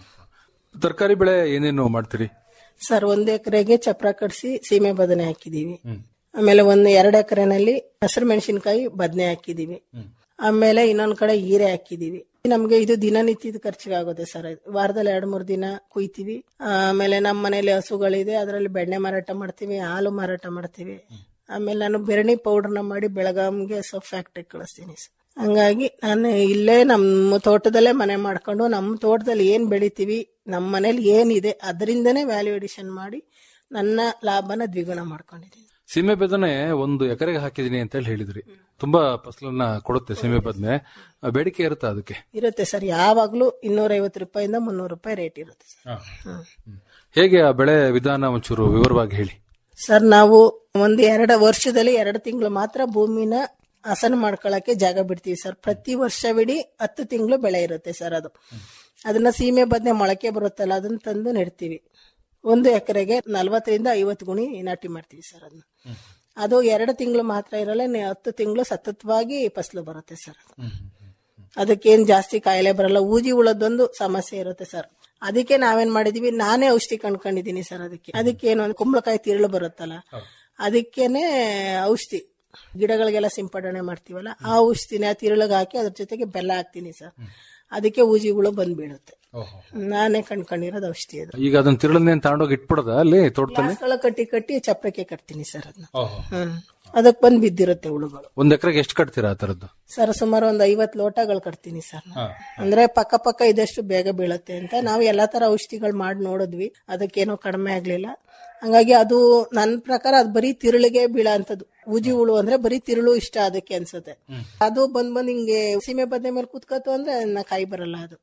ತರಕಾರಿ ಬೆಳೆ ಏನೇನು ಮಾಡ್ತೀರಿ ಸರ್ ಒಂದ್ ಎಕರೆಗೆ ಚಪ್ರ ಕಟ್ಸಿ ಸೀಮೆ ಬದನೆ ಹಾಕಿದೀವಿ ಆಮೇಲೆ ಒಂದ್ ಎರಡ್ ಎಕರೆನಲ್ಲಿ ಹಸಿರು ಮೆಣಸಿನಕಾಯಿ ಬದನೆ ಹಾಕಿದೀವಿ ಆಮೇಲೆ ಇನ್ನೊಂದ್ ಕಡೆ ಹೀರೆ ಹಾಕಿದೀವಿ ನಮ್ಗೆ ಇದು ದಿನನಿತ್ಯದ ಖರ್ಚಿಗೆ ಆಗುತ್ತೆ ಸರ್ ಇದು. ವಾರದಲ್ಲಿ ಎರಡ್ ಮೂರ್ ದಿನ ಕುಯ್ತೀವಿ ಆಮೇಲೆ ನಮ್ಮ ಮನೇಲಿ ಹಸುಗಳಿದೆ ಅದರಲ್ಲಿ ಬೆಣ್ಣೆ ಮಾರಾಟ ಮಾಡ್ತೀವಿ ಹಾಲು ಮಾರಾಟ ಮಾಡ್ತೀವಿ ಆಮೇಲೆ ನಾನು ಬೆರಣಿ ಪೌಡರ್ನ ಮಾಡಿ ಬೆಳಗಾಂಗೆ ಸೊಪ್ಪು ಫ್ಯಾಕ್ಟ್ರಿಗೆ ಕಳಿಸ್ತೀನಿ ಸರ್ ಹಂಗಾಗಿ ನಾನು ಇಲ್ಲೇ ನಮ್ಮ ತೋಟದಲ್ಲೇ ಮನೆ ಮಾಡ್ಕೊಂಡು ನಮ್ಮ ತೋಟದಲ್ಲಿ ಏನ್ ಬೆಳಿತೀವಿ ನಮ್ಮ ಮನೇಲಿ ಏನಿದೆ ಅದರಿಂದನೇ ವ್ಯಾಲ್ಯೂ ಎಡಿಷನ್ ಮಾಡಿ ನನ್ನ ಲಾಭನ ದ್ವಿಗುಣ ಮಾಡ್ಕೊಂಡಿದ್ದೀನಿ ಸೀಮೆ ಬದನೆ ಒಂದು ಎಕರೆಗೆ ಹಾಕಿದೀನಿ ಅಂತ ಹೇಳಿ ಹೇಳಿದ್ರಿ ತುಂಬಾ ಫಸಲನ್ನ ಕೊಡುತ್ತೆ ಸೀಮೆ ಬದನೆ ಆ, ಬೇಡಿಕೆ ಇರುತ್ತಾ ಅದಕ್ಕೆ ಇರುತ್ತೆ ಸರ್ ಯಾವಾಗ್ಲೂ ಇನ್ನೂರ ಐವತ್ತು ರೂಪಾಯಿಂದ ಮುನ್ನೂರು ರೂಪಾಯಿ ರೇಟ್ ಇರುತ್ತೆ ಸರ್ ಹ್ಮ್. ಹೇಗೆ ಆ ಬೆಳೆ ವಿಧಾನ ಒಂಚೂರು ವಿವರವಾಗಿ ಹೇಳಿ ಸರ್ ನಾವು ಒಂದು ಎರಡು ವರ್ಷದಲ್ಲಿ ಎರಡು ತಿಂಗಳು ಮಾತ್ರ ಭೂಮಿನ ಹಸನ ಮಾಡ್ಕೊಳಕ್ಕೆ ಜಾಗ ಬಿಡ್ತೀವಿ ಸರ್ ಪ್ರತಿ ವರ್ಷವಿಡೀ ಹತ್ತು ತಿಂಗಳು ಬೆಳೆ ಇರುತ್ತೆ ಸರ್ ಅದು ಅದನ್ನ ಸೀಮೆ ಬದನೆ ಮೊಳಕೆ ಬರುತ್ತಲ್ಲ ಅದನ್ನ ತಂದು ನೆಡ್ತೀವಿ ಒಂದು ಎಕರೆಗೆ ನಲ್ವತ್ತರಿಂದ ಐವತ್ತು ಗುಣಿ ನಾಟಿ ಮಾಡ್ತೀವಿ ಸರ್ ಅದನ್ನ ಅದು ಎರಡು ತಿಂಗಳು ಮಾತ್ರ ಇರಲ್ಲ ನೆ- ಹತ್ತು ತಿಂಗಳು ಸತತವಾಗಿ ಫಸಲು ಬರುತ್ತೆ ಸರ್ ಅದು. ಅದಕ್ಕೇನ್ ಜಾಸ್ತಿ ಕಾಯಿಲೆ ಬರಲ್ಲ ಊಜಿ ಉಳದೊಂದು ಸಮಸ್ಯೆ ಇರುತ್ತೆ ಸರ್ ಅದಕ್ಕೆ ನಾವೇನ್ ಮಾಡಿದೀವಿ ನಾನೇ ಔಷಧಿ ಕಂಡ್ಕೊಂಡಿದೀನಿ ಸರ್ ಅದಕ್ಕೆ ಅದಕ್ಕೇನು ಒಂದು ಕುಂಬಳಕಾಯಿ ತಿರುಳು ಬರುತ್ತಲ್ಲ ಅದಕ್ಕೇನೆ ಔಷಧಿ ಗಿಡಗಳಿಗೆಲ್ಲ ಸಿಂಪಡಣೆ ಮಾಡ್ತೀವಲ್ಲ ಆ ಔಷಧಿನ ಆ ತಿರುಳಿಗೆ ಹಾಕಿ ಅದ್ರ ಜೊತೆಗೆ ಬೆಲ್ಲ ಹಾಕ್ತೀನಿ ಸರ್ ಅದಕ್ಕೆ ಊಜಿ ಹುಳು ಬಂದ್ಬೀಳುತ್ತೆ ನಾನೇ ಕಂಡ್ಕೊಂಡಿರೋದು ಔಷಧಿ ಅದು ಈಗ ಅದನ್ನ ತಿರುಳನ್ನೇನ್ ತಗೊಂಡೋಗಿ ಇಟ್ಬಿಡದ ಅಲ್ಲಿ ತೋಟದಲ್ಲಿ ಗ್ಲಾಸ್ಗಳ ಕಟ್ಟಿ ಕಟ್ಟಿ ಚಪ್ರಕ್ಕೆ ಕಟ್ತೀನಿ ಸರ್ ಅದನ್ನ ಹ್ಮ್ ಅದಕ್ಕೆ ಬಂದ್ ಬಿದ್ದಿರುತ್ತೆ ಹುಳುಗಳು ಒಂದ್ ಎಕರೆಗೆ ಎಷ್ಟು ಕಟ್ತೀರಾ ಆ ತರದ್ದು ಸರ್ ಸುಮಾರು ಒಂದ್ ಐವತ್ ಲೋಟಗಳು ಕಟ್ತೀನಿ ಸರ್ ನಾನು. ಅಂದ್ರೆ ಪಕ್ಕ ಪಕ್ಕ ಇದಷ್ಟು ಬೇಗ ಬೀಳುತ್ತೆ ಅಂತ ನಾವು ಎಲ್ಲಾ ತರ ಔಷಧಿಗಳು ಮಾಡಿ ನೋಡಿದ್ವಿ ಅದಕ್ಕೇನೋ ಕಡಿಮೆ ಆಗ್ಲಿಲ್ಲ ಹಂಗಾಗಿ ಅದು ನನ್ನ ಪ್ರಕಾರ ಅದು ಬರೀ ತಿರುಳಿಗೆ ಬೀಳ ಅಂತದ್ದು ಊಜಿ ಹುಳು ಅಂದ್ರೆ ಬರೀ ತಿರುಳು ಇಷ್ಟ ಅದಕ್ಕೆ ಅನ್ಸುತ್ತೆ ಅದು ಬಂದ್ ಬಂದ್ ಹಿಂಗೆ ಸೀಮೆ ಬದ್ನೆ ಮೇಲೆ ಕುತ್ಕತ್ತು ಅಂದ್ರೆ ಅದನ್ನ ಕಾಯಿ ಬರಲ್ಲ ಅದು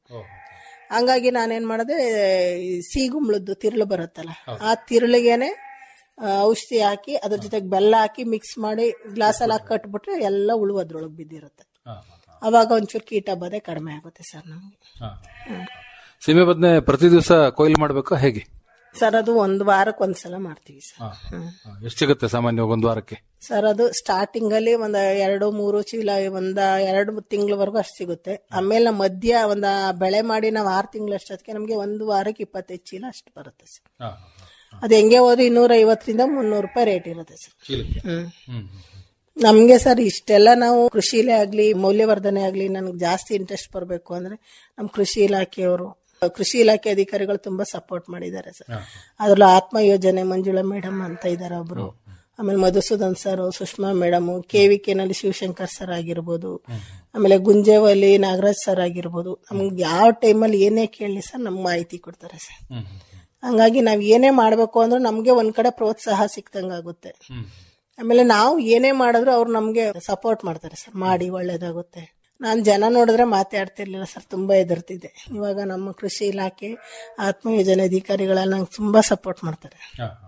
ಹಂಗಾಗಿ ನಾನೇನ್ ಮಾಡಿದೆ ಈ ಸೀಗುಂಬ್ಳದ್ದು ತಿರುಳು ಬರುತ್ತಲ್ಲ ಆ ತಿರುಳಿಗೆನೆ ಆ, ಔಷಧಿ ಹಾಕಿ ಅದ್ರ ಜೊತೆಗೆ ಬೆಲ್ಲ ಹಾಕಿ ಮಿಕ್ಸ್ ಮಾಡಿ ಗ್ಲಾಸ್ ಅಲ್ಲಿ ಹಾಕಿ ಕಟ್ಬಿಟ್ರೆ ಎಲ್ಲ ಹುಳು ಅದ್ರೊಳಗೆ ಬಿದ್ದಿರುತ್ತೆ ಅವಾಗ ಒಂಚೂರು ಕೀಟ ಬಾಧೆ ಕಡಿಮೆ ಆಗುತ್ತೆ ಸರ್ ನಮ್ಗೆ ಸೀಮೆ ಬದನೆ ಪ್ರತಿ ದಿವಸ ಕೊಯ್ಲು ಮಾಡ್ಬೇಕಾ ಹೇಗೆ ಸರ್ ಅದು ಒಂದ್ ವಾರಕ್ಕೆ ಒಂದ್ಸಲ ಮಾಡ್ತೀವಿ ಸರ್ ಹ್ಮ್. ಎಷ್ಟು ಸಿಗುತ್ತೆ ಸಾಮಾನ್ಯವಾಗಿ ಒಂದು ವಾರಕ್ಕೆ ಸರ್ ಅದು ಸ್ಟಾರ್ಟಿಂಗ್ ಅಲ್ಲಿ ಒಂದ್ ಎರಡು ಮೂರು ಚೀಲ ಒಂದ ಎರಡು ತಿಂಗಳವರೆಗೂ ಅಷ್ಟು ಸಿಗುತ್ತೆ ಆಮೇಲೆ ಮಧ್ಯ ಒಂದ ಬೆಳೆ ಮಾಡಿ ನಾವು ಆರು ತಿಂಗಳು ಅಷ್ಟೊತ್ತಿಗೆ ನಮ್ಗೆ ಒಂದು ವಾರಕ್ಕೆ ಇಪ್ಪತ್ತೈದು ಚೀಲ ಅಷ್ಟು ಬರುತ್ತೆ ಸರ್ ಅದು ಹೆಂಗೆ ಹೋದ್ರೆ ಇನ್ನೂರ ಐವತ್ತರಿಂದ ಮುನ್ನೂರು ರೂಪಾಯಿ ರೇಟ್ ಇರುತ್ತೆ ಸರ್ ಹ್ಮ್ ನಮ್ಗೆ ಸರ್ ಇಷ್ಟೆಲ್ಲ ನಾವು ಕೃಷಿಲೇ ಆಗ್ಲಿ ಮೌಲ್ಯವರ್ಧನೆ ಆಗ್ಲಿ ನನ್ಗೆ ಜಾಸ್ತಿ ಇಂಟ್ರೆಸ್ಟ್ ಬರಬೇಕು ಅಂದ್ರೆ ನಮ್ ಕೃಷಿ ಇಲಾಖೆಯವರು ಕೃಷಿ ಇಲಾಖೆ ಅಧಿಕಾರಿಗಳು ತುಂಬಾ ಸಪೋರ್ಟ್ ಮಾಡಿದ್ದಾರೆ ಸರ್ ಅದ್ರಲ್ಲೂ ಆತ್ಮ ಯೋಜನೆ ಮಂಜುಳಾ ಮೇಡಮ್ ಅಂತ ಇದಾರೆ ಒಬ್ರು ಆಮೇಲೆ Madhusudan sir Sushma madam K V ನಲ್ಲಿ ಶಿವಶಂಕರ್ ಸರ್ ಆಗಿರ್ಬೋದು ಆಮೇಲೆ ಗುಂಜೇವಲ್ಲಿ ನಾಗರಾಜ್ ಸರ್ ಆಗಿರ್ಬೋದು ನಮ್ಗೆ ಯಾವ ಟೈಮಲ್ಲಿ ಏನೇ ಕೇಳಲಿ ಸರ್ ನಮ್ಗೆ ಮಾಹಿತಿ ಕೊಡ್ತಾರೆ ಸರ್ ಹಂಗಾಗಿ ನಾವ್ ಏನೇ ಮಾಡ್ಬೇಕು ಅಂದ್ರೆ ನಮ್ಗೆ ಒಂದ್ ಕಡೆ ಪ್ರೋತ್ಸಾಹ ಸಿಕ್ತಂಗಾಗುತ್ತೆ ಆಮೇಲೆ ನಾವು ಏನೇ ಮಾಡಿದ್ರು ಅವ್ರು ನಮ್ಗೆ ಸಪೋರ್ಟ್ ಮಾಡ್ತಾರೆ ಸರ್ ಮಾಡಿ ಒಳ್ಳೇದಾಗುತ್ತೆ ನಾನ್ ಜನ ನೋಡಿದ್ರೆ ಮಾತಾಡ್ತಿರ್ಲಿಲ್ಲ ಸರ್ ತುಂಬಾ ಎದುರ್ತಿದ್ದೆ ಇವಾಗ ನಮ್ಮ ಕೃಷಿ ಇಲಾಖೆ ಆತ್ಮ ಯೋಜನೆ ಅಧಿಕಾರಿಗಳೆಲ್ಲ ನಂಗೆ ತುಂಬಾ ಸಪೋರ್ಟ್ ಮಾಡ್ತಾರೆ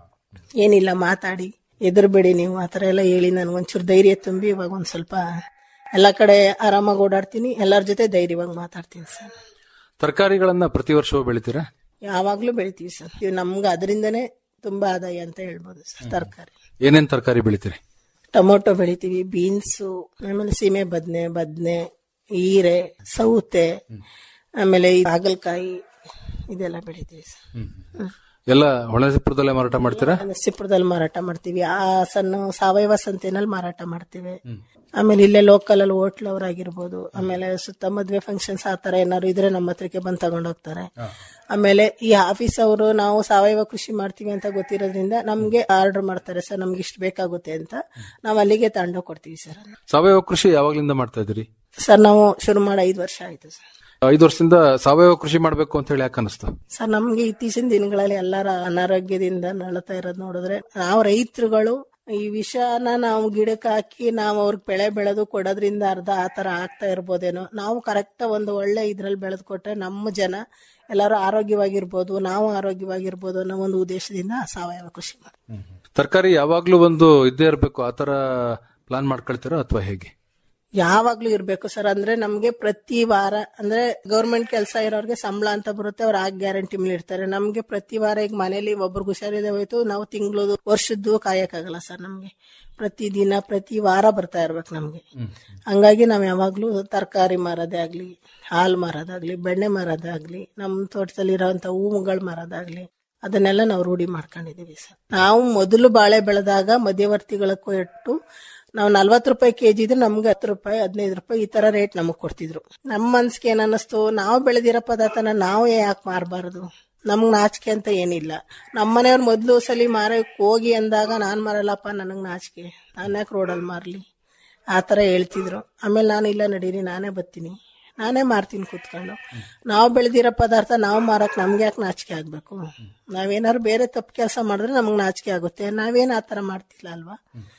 ಏನಿಲ್ಲ ಮಾತಾಡಿ ಎದುರ್ಬೇಡಿ ನೀವು ಆತರ ಎಲ್ಲ ಹೇಳಿ ನನ್ಗೊಂಚೂರು ಧೈರ್ಯ ತುಂಬಿ ಇವಾಗ ಒಂದ್ ಸ್ವಲ್ಪ ಎಲ್ಲಾ ಕಡೆ ಆರಾಮಾಗಿ ಓಡಾಡ್ತೀನಿ ಎಲ್ಲರ ಜೊತೆ ಧೈರ್ಯವಾಗಿ ಮಾತಾಡ್ತೀನಿ ಸರ್ ತರಕಾರಿಗಳನ್ನ ಪ್ರತಿ ವರ್ಷವೂ ಬೆಳಿತೀರಾ ಯಾವಾಗ್ಲೂ ಬೆಳಿತೀವಿ ಸರ್ ಇವ್ ನಮ್ಗೆ ಅದರಿಂದನೇ ತುಂಬಾ ಆದಾಯ ಅಂತ ಹೇಳ್ಬೋದು ಸರ್ ತರಕಾರಿ ಏನೇನ್ ತರಕಾರಿ ಬೆಳಿತೀರಿ ಟೊಮೊಟೊ ಬೆಳಿತೀವಿ ಬೀನ್ಸು ಆಮೇಲೆ ಸೀಮೆ ಬದ್ನೆ ಬದ್ನೆ ಹೀರೆ ಸೌತೆ ಆಮೇಲೆ ಈ ಹಾಗಲಕಾಯಿ ಇದೆಲ್ಲ ಬೆಳಿತೀವಿ ಸರ್ ಎಲ್ಲ ಹೊಳೆಸಿಪುರದಲ್ಲೇ ಮಾರಾಟ ಮಾಡ್ತೀರಾ ನರಸೀಪುರದಲ್ಲಿ ಮಾರಾಟ ಮಾಡ್ತೀವಿ ಹಾಸನ ಸಾವಯವ ಸಂತೆನಲ್ಲಿ ಮಾರಾಟ ಮಾಡ್ತೀವಿ ಆಮೇಲೆ ಇಲ್ಲೇ ಲೋಕಲ್ ಅಲ್ಲಿ ಹೋಟ್ಲ್ ಅವ್ರಾಗಿರ್ಬೋದು ಆಮೇಲೆ ಸುತ್ತ ಮದ್ವೆ ಫಂಕ್ಷನ್ಸ್ ಆ ತರ ಏನಾದ್ರು ಇದ್ರೆ ನಮ್ಮ ಹತ್ರಕ್ಕೆ ಬಂದ್ ತಗೊಂಡೋಗ್ತಾರೆ ಆಮೇಲೆ ಈ ಆಫೀಸ್ ಅವರು ನಾವು ಸಾವಯವ ಕೃಷಿ ಮಾಡ್ತೀವಿ ಅಂತ ಗೊತ್ತಿರೋದ್ರಿಂದ ನಮ್ಗೆ ಆರ್ಡರ್ ಮಾಡ್ತಾರೆ ಸರ್ ನಮ್ಗೆ ಇಷ್ಟು ಬೇಕಾಗುತ್ತೆ ಅಂತ ನಾವು ಅಲ್ಲಿಗೆ ತಗೊಂಡೋಗ್ ಕೊಡ್ತೀವಿ ಸರ್ ಸಾವಯವ ಕೃಷಿ ಯಾವಾಗ್ಲಿಂದ ಮಾಡ್ತಾ ಇದ್ದೀರಿ ಸರ್ ನಾವು ಶುರು ಮಾಡಿ ಐದು ವರ್ಷ ಆಯ್ತು ಸರ್ ಐದು ವರ್ಷದಿಂದ ಸಾವಯವ ಕೃಷಿ ಮಾಡ್ಬೇಕು ಅಂತ ಹೇಳಿ ಯಾಕೆ ಅನಿಸ್ತು ಸರ್ ನಮ್ಗೆ ಇತ್ತೀಚಿನ ದಿನಗಳಲ್ಲಿ ಎಲ್ಲರ ಅನಾರೋಗ್ಯದಿಂದ ನಳತಾ ಇರೋದ್ ನೋಡಿದ್ರೆ ನಾವು ರೈತರುಗಳು ಈ ವಿಷನ ನಾವು ಗಿಡಕ್ಕೆ ಹಾಕಿ ನಾವು ಅವ್ರಿಗೆ ಬೆಳೆ ಬೆಳೆದು ಕೊಡೋದ್ರಿಂದ ಅರ್ಧ ಆ ತರ ಆಗ್ತಾ ಇರ್ಬೋದೇನೋ ನಾವು ಕರೆಕ್ಟ್ ಒಂದು ಒಳ್ಳೆ ಇದ್ರಲ್ಲಿ ಬೆಳೆದು ಕೊಟ್ರೆ ನಮ್ಮ ಜನ ಎಲ್ಲರೂ ಆರೋಗ್ಯವಾಗಿರ್ಬೋದು ನಾವು ಆರೋಗ್ಯವಾಗಿರ್ಬೋದು ಅನ್ನೋ ಒಂದು ಉದ್ದೇಶದಿಂದ ಸಾವಯವ ಕೃಷಿ ಮಾಡ್ತೀವಿ ತರಕಾರಿ ಯಾವಾಗ್ಲೂ ಒಂದು ಇದ್ದೇ ಇರಬೇಕು ಆತರ ಪ್ಲಾನ್ ಮಾಡ್ಕೊಳ್ತೀರಾ ಅಥವಾ ಹೇಗೆ ಯಾವಾಗ್ಲೂ ಇರ್ಬೇಕು ಸರ್ ಅಂದ್ರೆ ನಮ್ಗೆ ಪ್ರತಿ ವಾರ ಅಂದ್ರೆ ಗೌರ್ಮೆಂಟ್ ಕೆಲಸ ಇರೋರ್ಗೆ ಸಂಬಳ ಅಂತ ಬರುತ್ತೆ ಅವ್ರು ಆ ಗ್ಯಾರಂಟಿ ಮೇಲೆ ಇರ್ತಾರೆ ನಮ್ಗೆ ಪ್ರತಿ ವಾರ ಈಗ ಮನೇಲಿ ಒಬ್ರಿಗೆ ಹುಷಾರಿದೆ ಹೋಯ್ತು ನಾವು ತಿಂಗಳು ವರ್ಷದ್ದು ಕಾಯಕ್ಕಾಗಲ್ಲ ಸರ್ ನಮ್ಗೆ ಪ್ರತಿ ದಿನ ಪ್ರತಿ ವಾರ ಬರ್ತಾ ಇರ್ಬೇಕು ನಮ್ಗೆ ಹಂಗಾಗಿ ನಾವ್ ಯಾವಾಗ್ಲೂ ತರಕಾರಿ ಮಾರೋದೇ ಆಗ್ಲಿ ಹಾಲು ಮಾರೋದಾಗ್ಲಿ ಬೆಣ್ಣೆ ಮಾರೋದಾಗ್ಲಿ ನಮ್ ತೋಟದಲ್ಲಿ ಇರೋಂತ ಹೂವುಗಳು ಮಾರೋದಾಗ್ಲಿ ಅದನ್ನೆಲ್ಲ ನಾವು ರೂಢಿ ಮಾಡ್ಕೊಂಡಿದೀವಿ ಸರ್ ನಾವು ಮೊದಲು ಬಾಳೆ ಬೆಳೆದಾಗ ಮಧ್ಯವರ್ತಿಗಳ ಕೊಟ್ಟು ನಾವು ನಲ್ವತ್ತು ರೂಪಾಯಿ ಕೆಜಿ ಇದ್ರೆ ನಮ್ಗೆ ಹತ್ತು ರೂಪಾಯಿ ಹದಿನೈದು ರೂಪಾಯಿ ಈ ತರ ರೇಟ್ ನಮಗ್ ಕೊಡ್ತಿದ್ರು ನಮ್ಮ ಮನ್ಸಿಗೆ ಏನ್ ಅನ್ನಿಸ್ತು ನಾವು ಬೆಳೆದಿರೋ ಪದಾರ್ಥನ ನಾವು ಯಾಕೆ ಮಾರಬಾರದು ನಮ್ಗ್ ನಾಚಿಕೆ ಅಂತ ಏನಿಲ್ಲ ನಮ್ಮ ಮನೆಯವ್ರು ಮೊದ್ಲು ಸಲಿ ಮಾರಕ್ ಹೋಗಿ ಅಂದಾಗ ನಾನ್ ಮಾರಲ್ಲಪ್ಪ ನನಗ್ ನಾಚಿಕೆ ನಾನ್ ಯಾಕೆ ರೋಡಲ್ಲಿ ಮಾರ್ಲಿ ಆ ತರ ಹೇಳ್ತಿದ್ರು ಆಮೇಲೆ ನಾನು ಇಲ್ಲ ನಡೀರಿ ನಾನೇ ಬರ್ತೀನಿ ನಾನೇ ಮಾರ್ತೀನಿ ಕೂತ್ಕೊಂಡು ನಾವು ಬೆಳೆದಿರೋ ಪದಾರ್ಥ ನಾವು ಮಾರಕ್ ನಮ್ಗೆ ಯಾಕೆ ನಾಚಿಕೆ ಆಗ್ಬೇಕು ನಾವೇನಾದ್ರು ಬೇರೆ ತಪ್ಪು ಕೆಲಸ ಮಾಡಿದ್ರೆ ನಮಗ್ ನಾಚಿಕೆ ಆಗುತ್ತೆ ನಾವೇನ್ ಆ ತರ ಮಾಡ್ತಿಲ್ಲ ಅಲ್ವಾ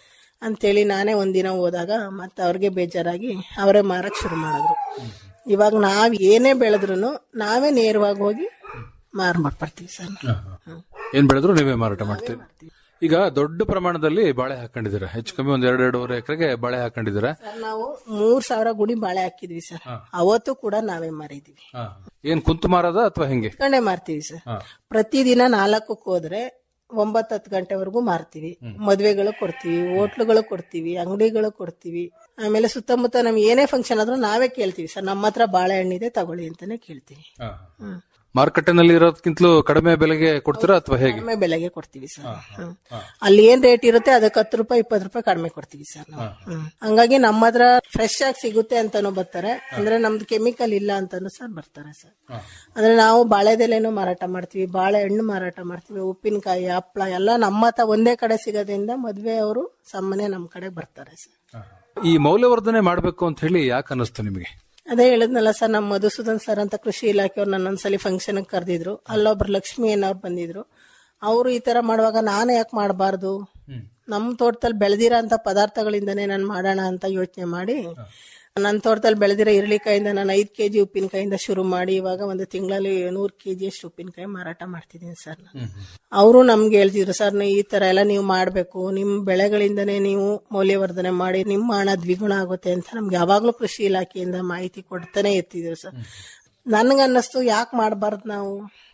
ಅಂತೇಳಿ ನಾನೇ ಒಂದಿನ ಹೋದಾಗ ಮತ್ತೆ ಅವ್ರಿಗೆ ಬೇಜಾರಾಗಿ ಅವರೇ ಮಾರಕ್ ಶುರು ಮಾಡಿದ್ರು ಇವಾಗ ನಾವ್ ಏನೇ ಬೆಳೆದ್ರು ನಾವೇ ನೇರವಾಗಿ ಹೋಗಿ ಮಾರ್ ಮಾಡ್ಬರ್ತೀವಿ ಸರ್ ಏನ್ ಬೆಳೆದ್ರು ನೀವೇ ಮಾರಾಟ ಮಾಡ್ತೀರಿ ಈಗ ದೊಡ್ಡ ಪ್ರಮಾಣದಲ್ಲಿ ಬಾಳೆ ಹಾಕೊಂಡಿದ್ದೀರಾ ಹೆಚ್ಚು ಕಮ್ಮಿ ಒಂದ್ ಎರಡು ಎರಡೂವರೆ ಎಕರೆಗೆ ಬಾಳೆ ಹಾಕೊಂಡಿದ್ದೀರಾ ಸರ್ ನಾವು ಮೂರ್ ಸಾವಿರ ಗುಡಿ ಬಾಳೆ ಹಾಕಿದ್ವಿ ಸರ್ ಅವತ್ತು ಕೂಡ ನಾವೇ ಮಾರಿದೀವಿ ಏನ್ ಕುಂತು ಮಾರದ ಅಥವಾ ಹೆಂಗೆ ಕಂಡೆ ಮಾರ್ತೀವಿ ಸರ್ ಪ್ರತಿದಿನ ನಾಲ್ಕಕ್ಕೆ ಹೋದ್ರೆ ಒಂಬತ್ತು ಹತ್ತು ಗಂಟೆವರೆಗೂ ಮಾರ್ತೀವಿ ಮದ್ವೆಗಳು ಕೊಡ್ತೀವಿ ಹೋಟ್ಲುಗಳು ಕೊಡ್ತೀವಿ ಅಂಗಡಿಗಳು ಕೊಡ್ತೀವಿ ಆಮೇಲೆ ಸುತ್ತಮುತ್ತ ನಮ್ಗೆ ಏನೇ ಫಂಕ್ಷನ್ ಆದ್ರೂ ನಾವೇ ಕೇಳ್ತೀವಿ ಸರ್ ನಮ್ಮ ಹತ್ರ ಬಾಳೆಹಣ್ಣಿದೆ ತಗೊಳ್ಳಿ ಅಂತಾನೆ ಕೇಳ್ತೀವಿ ಹ್ಮ್. ಮಾರುಕಟ್ಟೆನಲ್ಲಿ ಇರೋದಕ್ಕಿಂತಲೂ ಕಡಿಮೆ ಬೆಲೆಗೆ ಕೊಡ್ತೀರಾ ಅಥವಾ ಹೇಗೆ ಕಡಿಮೆ ಬೆಲೆಗೆ ಕೊಡ್ತೀವಿ ಸರ್ ಹ್ಮ್. ಅಲ್ಲಿ ಏನ್ ರೇಟ್ ಇರುತ್ತೆ ಅದಕ್ಕೆ ಹತ್ತು ರೂಪಾಯಿ ಇಪ್ಪತ್ತು ರೂಪಾಯಿ ಕಡಿಮೆ ಕೊಡ್ತೀವಿ ಸರ್ ನಾವು ಹ್ಮ್. ಹಂಗಾಗಿ ನಮ್ಮ ಹತ್ರ ಫ್ರೆಶ್ ಆಗಿ ಸಿಗುತ್ತೆ ಅಂತಾನು ಬರ್ತಾರೆ ಅಂದ್ರೆ ನಮ್ದು ಕೆಮಿಕಲ್ ಇಲ್ಲ ಅಂತಾನು ಸರ್ ಬರ್ತಾರೆ ಸರ್ ಅಂದ್ರೆ ನಾವು ಬಾಳೆದೆಲೆನೂ ಮಾರಾಟ ಮಾಡ್ತೀವಿ ಬಾಳೆಹಣ್ಣು ಮಾರಾಟ ಮಾಡ್ತೀವಿ ಉಪ್ಪಿನಕಾಯಿ ಹಪ್ಪಳ ಎಲ್ಲ ನಮ್ಮ ಹತ್ರ ಒಂದೇ ಕಡೆ ಸಿಗೋದ್ರಿಂದ ಮದ್ವೆ ಅವರು ಸಾಮಾನ್ಯ ನಮ್ ಕಡೆ ಬರ್ತಾರೆ ಸರ್ ಈ ಮೌಲ್ಯವರ್ಧನೆ ಮಾಡ್ಬೇಕು ಅಂತ ಹೇಳಿ ಯಾಕೆ ಅನ್ನಿಸ್ತು ನಿಮಗೆ ಅದೇ ಹೇಳಿದ್ನಲ್ಲ ಸರ್ ನಮ್ಮ ಮಧುಸೂದನ್ ಸರ್ ಅಂತ ಕೃಷಿ ಇಲಾಖೆಯವ್ರು ನನ್ನ ಒಂದ್ಸಲಿ ಫಂಕ್ಷನ್ ಕರೆದಿದ್ರು ಅಲ್ಲೊಬ್ರು ಲಕ್ಷ್ಮಿ ಅನ್ನೋರು ಬಂದಿದ್ರು ಅವರು ಈ ತರ ಮಾಡುವಾಗ ನಾನು ಯಾಕೆ ಮಾಡಬಾರ್ದು ನಮ್ಮ ತೋಟದಲ್ಲಿ ಬೆಳೆದಿರೋ ಅಂತ ಪದಾರ್ಥಗಳಿಂದನೇ ನಾನು ಮಾಡೋಣ ಅಂತ ಯೋಚನೆ ಮಾಡಿ ನನ್ನ ತೋಟದಲ್ಲಿ ಬೆಳೆದಿರೋ ಇರಳಿಕಾಯಿಂದ ನಾನು ಐದು ಕೆಜಿ ಉಪ್ಪಿನಕಾಯಿಂದ ಶುರು ಮಾಡಿ ಇವಾಗ ಒಂದು ತಿಂಗಳಲ್ಲಿ ನೂರು ಕೆಜಿ ಅಷ್ಟು ಉಪ್ಪಿನಕಾಯಿ ಮಾರಾಟ ಮಾಡ್ತಿದ್ದೀನಿ ಸರ್ ನಾನು ಅವರು ನಮ್ಗೆ ಹೇಳ್ತಿದ್ರು ಸರ್ ನೀವು ಈ ತರ ಎಲ್ಲ ನೀವು ಮಾಡ್ಬೇಕು ನಿಮ್ ಬೆಳೆಗಳಿಂದನೇ ನೀವು ಮೌಲ್ಯವರ್ಧನೆ ಮಾಡಿ ನಿಮ್ಮ ಹಣ ದ್ವಿಗುಣ ಆಗುತ್ತೆ ಅಂತ ನಮ್ಗೆ ಯಾವಾಗ್ಲೂ ಕೃಷಿ ಇಲಾಖೆಯಿಂದ ಮಾಹಿತಿ ಕೊಡ್ತಾನೆ ಇರ್ತಿದ್ರು ಸರ್ ನನ್ಗ ಅನ್ನಿಸ್ತು ಯಾಕೆ ಮಾಡಬಾರ್ದು ನಾವು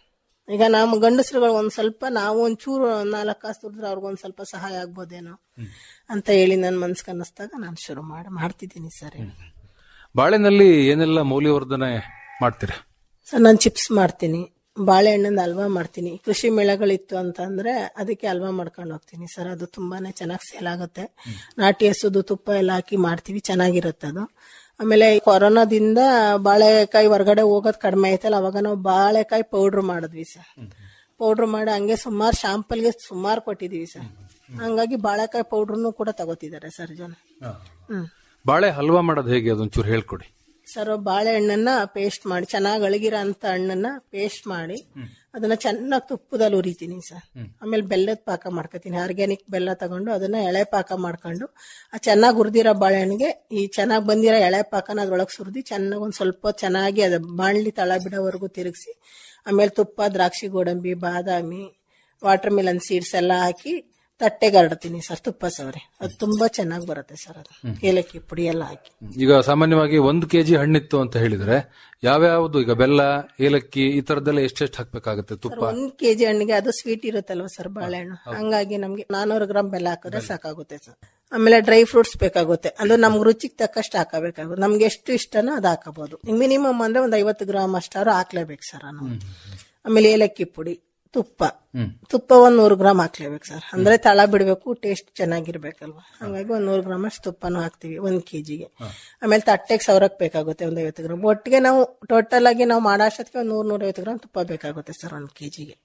ಈಗ ನಮ್ಮ ಗಂಡಸರುಗಳು ಒಂದ್ ಸ್ವಲ್ಪ ನಾವು ಒಂಚೂರು ನಾಲ್ಕು ಕಾಸು ದುಡಿದ್ರೆ ಅವ್ರಿಗೊಂದ್ ಸ್ವಲ್ಪ ಸಹಾಯ ಆಗ್ಬೋದೇನೋ ಅಂತ ಹೇಳಿ ನನ್ ಮನ್ಸ್ಗೆ ಅನ್ನಿಸ್ದಾಗ ನಾನು ಶುರು ಮಾಡಿ ಮಾಡ್ತಿದ್ದೀನಿ ಸರ್ ಬಾಳೆನಲ್ಲಿ ಏನೆಲ್ಲ ಮೌಲ್ಯವರ್ಧನೆ ಮಾಡ್ತೀರಾ ಸರ್ ನಾನು ಚಿಪ್ಸ್ ಮಾಡ್ತೀನಿ ಬಾಳೆಹಣ್ಣಿಂದ ಹಲ್ವಾ ಮಾಡ್ತೀನಿ ಕೃಷಿ ಮೇಳಗಳಿತ್ತು ಅಂತಂದ್ರೆ ಅದಕ್ಕೆ ಹಲ್ವಾ ಮಾಡ್ಕೊಂಡು ಹೋಗ್ತೀನಿ ಸರ್ ಅದು ತುಂಬಾನೇ ಚೆನ್ನಾಗಿ ಸೇಲ್ ಆಗುತ್ತೆ ನಾಟಿ ಹಸುದು ತುಪ್ಪ ಎಲ್ಲ ಹಾಕಿ ಮಾಡ್ತೀವಿ ಚೆನ್ನಾಗಿರುತ್ತೆ ಅದು ಆಮೇಲೆ ಈ ಕೊರೋನಾದಿಂದ ಬಾಳೆಕಾಯಿ ಹೊರಗಡೆ ಹೋಗೋದು ಕಡಿಮೆ ಆಯ್ತಲ್ಲ ಅವಾಗ ನಾವು ಬಾಳೆಕಾಯಿ ಪೌಡ್ರ್ ಮಾಡಿದ್ವಿ ಸರ್ ಪೌಡ್ರ್ ಮಾಡಿ ಹಂಗೆ ಸುಮಾರು ಶಾಂಪಲ್ಗೆ ಸುಮಾರು ಕೊಟ್ಟಿದೀವಿ ಸರ್ ಹಂಗಾಗಿ ಬಾಳೆಕಾಯಿ ಪೌಡ್ರನ್ನು ಕೂಡ ತಗೋತಿದ್ದಾರೆ ಸರ್ ಜನ ಹ್ಮ್ ಬಾಳೆ ಹಲ್ವಾ ಮಾಡೋದು ಹೇಗೆ ಅದೊಂಚೂರು ಹೇಳ್ಕೊಡಿ ಸರ್ ಬಾಳೆಹಣ್ಣನ್ನ ಪೇಸ್ಟ್ ಮಾಡಿ ಚೆನ್ನಾಗಿ ಅಳಗಿರೋ ಅಂತ ಹಣ್ಣನ್ನ ಪೇಸ್ಟ್ ಮಾಡಿ ಅದನ್ನ ಚೆನ್ನಾಗಿ ತುಪ್ಪದಲ್ಲಿ ಉರಿತೀನಿ ಸರ್ ಆಮೇಲೆ ಬೆಲ್ಲದ ಪಾಕ ಮಾಡ್ಕೊತೀನಿ ಆರ್ಗ್ಯಾನಿಕ್ ಬೆಲ್ಲ ತಗೊಂಡು ಅದನ್ನ ಎಳೆ ಪಾಕ ಮಾಡ್ಕೊಂಡು ಆ ಚೆನ್ನಾಗಿ ಹುರಿದಿರೋ ಬಾಳೆಹಣ್ಣಿಗೆ ಈ ಚೆನ್ನಾಗಿ ಬಂದಿರೋ ಎಳೆ ಪಾಕನ ಅದ್ರೊಳಗೆ ಸುರಿದು ಚೆನ್ನಾಗಿ ಒಂದ್ ಸ್ವಲ್ಪ ಚೆನ್ನಾಗಿ ಅದ ಬಾಣ್ಲಿ ತಳ ಬಿಡೋವರೆಗೂ ತಿರುಗಿಸಿ ಆಮೇಲೆ ತುಪ್ಪ ದ್ರಾಕ್ಷಿ ಗೋಡಂಬಿ ಬಾದಾಮಿ ವಾಟರ್ ಮಿಲನ್ ಸೀಡ್ಸ್ ಎಲ್ಲ ಹಾಕಿ ತಟ್ಟೆಗೆ ಹರಡ್ತೀನಿ ಸರ್ ತುಪ್ಪ ಸವರಿ ಅದು ತುಂಬಾ ಚೆನ್ನಾಗಿ ಬರುತ್ತೆ ಸರ್ ಅದು ಏಲಕ್ಕಿ ಪುಡಿ ಎಲ್ಲ ಹಾಕಿ ಈಗ ಸಾಮಾನ್ಯವಾಗಿ ಒಂದು ಕೆಜಿ ಹಣ್ಣಿತ್ತು ಅಂತ ಹೇಳಿದ್ರೆ ಯಾವ್ಯಾವ್ದು ಈಗ ಬೆಲ್ಲ ಏಲಕ್ಕಿ ಈ ತರದ್ದೆಲ್ಲ ಎಷ್ಟೆಷ್ಟು ಹಾಕ್ಬೇಕಾಗುತ್ತೆ ತುಪ್ಪ ಒಂದ್ ಕೆಜಿ ಹಣ್ಣಿಗೆ ಅದು ಸ್ವೀಟ್ ಇರುತ್ತಲ್ವ ಸರ್ ಬಾಳೆಹಣ್ಣು ಹಂಗಾಗಿ ನಮ್ಗೆ ನಾನೂರು ಗ್ರಾಮ್ ಬೆಲ್ಲ ಹಾಕಿದ್ರೆ ಸಾಕಾಗುತ್ತೆ ಸರ್ ಆಮೇಲೆ ಡ್ರೈ ಫ್ರೂಟ್ಸ್ ಬೇಕಾಗುತ್ತೆ ಅದು ನಮ್ಗೆ ರುಚಿಗೆ ತಕ್ಕಷ್ಟು ಹಾಕಬೇಕಾಗುತ್ತೆ ನಮ್ಗೆ ಎಷ್ಟು ಇಷ್ಟನೋ ಅದು ಹಾಕಬಹುದು ಮಿನಿಮಮ್ ಅಂದ್ರೆ ಒಂದ್ ಐವತ್ತು ಗ್ರಾಮ್ ಅಷ್ಟಾರು ಹಾಕ್ಲೇಬೇಕು ಸರ್ ನಾವು ಆಮೇಲೆ ಏಲಕ್ಕಿ ಪುಡಿ ತುಪ್ಪ ತುಪ್ಪ ಒಂದ್ ನೂರು ಗ್ರಾಮ್ ಹಾಕ್ಲೇಬೇಕು ಸರ್ ಅಂದ್ರೆ ತಳ ಬಿಡ್ಬೇಕು ಟೇಸ್ಟ್ ಚೆನ್ನಾಗಿರ್ಬೇಕಲ್ವಾ ಹಂಗಾಗಿ ಒಂದ್ ನೂರು ಗ್ರಾಮ್ ಅಷ್ಟು ತುಪ್ಪನೂ ಹಾಕ್ತಿವಿ ಒಂದ್ ಕೆಜಿಗೆ ಆಮೇಲೆ ತಟ್ಟೆಗೆ ಸವರಕ್ ಬೇಕಾಗುತ್ತೆ ಒಂದ್ ಐವತ್ತು ಗ್ರಾಮ್ ಒಟ್ಟಿಗೆ ನಾವು ಟೋಟಲ್ ಆಗಿ ನಾವು ಮಾಡೋ ಅಷ್ಟೊತ್ತಿಗೆ ಒಂದ್ ನೂರ್ ನೂರೈವತ್ತು ಗ್ರಾಮ್ ತುಪ್ಪ ಬೇಕಾಗುತ್ತೆ ಸರ್ ಒಂದ್ ಕೆಜಿಗೆ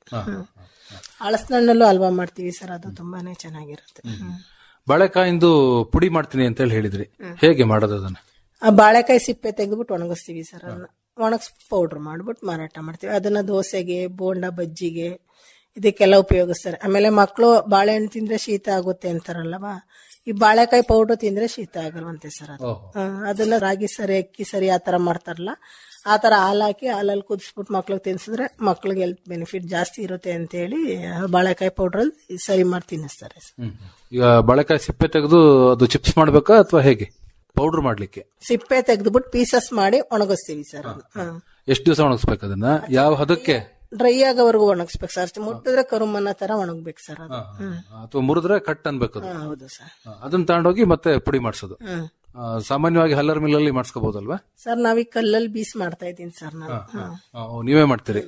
ಹಳಸಿನಣ್ಣಲ್ಲೂ ಹಲ್ವಾ ಮಾಡ್ತೀವಿ ಸರ್ ಅದು ತುಂಬಾನೇ ಚೆನ್ನಾಗಿರುತ್ತೆ ಹ್ಮ್. ಬಾಳೆಕಾಯಿಂದು ಪುಡಿ ಮಾಡ್ತೀನಿ ಅಂತ ಹೇಳಿ ಹೇಳಿದ್ರಿ ಹೇಗೆ ಮಾಡೋದು ಅದನ್ನ ಆ ಬಾಳೆಕಾಯಿ ಸಿಪ್ಪೆ ತೆಗೆದ್ಬಿಟ್ಟು ಒಣಗಿಸ್ತೀವಿ ಸರ್ ಅದನ್ನ ಒಣಗಿಸ್ ಪೌಡರ್ ಮಾಡ್ಬಿಟ್ಟು ಮಾರಾಟ ಮಾಡ್ತೀವಿ ಅದನ್ನ ದೋಸೆಗೆ ಬೋಂಡ ಬಜ್ಜಿಗೆ ಇದಕ್ಕೆಲ್ಲ ಉಪಯೋಗಿಸ್ತಾರೆ ಆಮೇಲೆ ಮಕ್ಕಳು ಬಾಳೆಹಣ್ಣು ತಿಂದ್ರೆ ಶೀತ ಆಗುತ್ತೆ ಅಂತಾರಲ್ಲವಾ ಈ ಬಾಳೆಕಾಯಿ ಪೌಡರ್ ತಿಂದ್ರೆ ಶೀತ ಆಗಲ್ವಂತೆ ಸರ್ ಅದು ಆ, ಅದನ್ನ ರಾಗಿ ಸರಿ ಅಕ್ಕಿ ಸರಿ ಆ ತರ ಮಾಡ್ತಾರಲ್ಲ ಆ ತರ ಹಾಲು ಹಾಕಿ ಹಾಲಲ್ಲಿ ಕುದಿಸ್ಬಿಟ್ಟು ಮಕ್ಳಿಗೆ ತಿನ್ಸಿದ್ರೆ ಮಕ್ಳಿಗೆ ಹೆಲ್ತ್ ಬೆನಿಫಿಟ್ ಜಾಸ್ತಿ ಇರುತ್ತೆ ಅಂತ ಹೇಳಿ ಬಾಳೆಕಾಯಿ ಪೌಡರ್ ಸರಿ ಮಾಡಿ ತಿನ್ನಿಸ್ತಾರೆ ಸರ್ ಈಗ ಬಾಳೆಕಾಯಿ ಸಿಪ್ಪೆ ತೆಗೆದು ಅದು ಚಿಪ್ಸ್ ಮಾಡ್ಬೇಕಾ ಅಥವಾ ಹೇಗೆ ಪೌಡರ್ ಮಾಡ್ಲಿಕ್ಕೆ ಸಿಪ್ಪೆ ತೆಗೆದ್ಬಿಟ್ಟು ಪೀಸಸ್ ಮಾಡಿ ಒಣಗಿಸ್ತೀವಿ ಸರ್ ಅದನ್ನ ಎಷ್ಟು ದಿವಸ ಒಣಗಿಸ್ಬೇಕು ಅದನ್ನ ಯಾವ ಹದಕ್ಕೆ ಡ್ರೈ ಆಗೋವರೆಗೂ ಒಣಗಿಸ್ಬೇಕು ಸರ್ ಮುಟ್ಟಿದ್ರೆ ಕರುಮನ್ನ ತರ ಒಣಗ್ಬೇಕು ಸರ್ ಅದು ಹ್ಮ್. ಅಥವಾ ಮುರಿದ್ರೆ ಕಟ್ ಅನ್ಬೇಕು ಅದು ಹಾ, ಹೌದು ಸರ್ ಆ, ಅದನ್ನ ತಗೊಂಡೋಗಿ ಮತ್ತೆ ಪುಡಿ ಮಾಡಿಸೋದು ಹ್ಮ್ ಸಾಮಾನ್ಯವಾಗಿ ಹಲ್ಲರ್ ಮಿಲ್ಲಲ್ಲಿ ಮಾಡಿಸ್ಕೋಬಹುದಲ್ವಾ ಸರ್ ನಾವೀಗ ಕಲ್ಲಲ್ಲಿ ಬೀಸ್ ಮಾಡ್ತಾ ಇದ್ದೀನಿ ಸರ್ ನಾನು ಹ್ಮ್. ಆ, ನೀವೇ ಮಾಡ್ತೀರಿ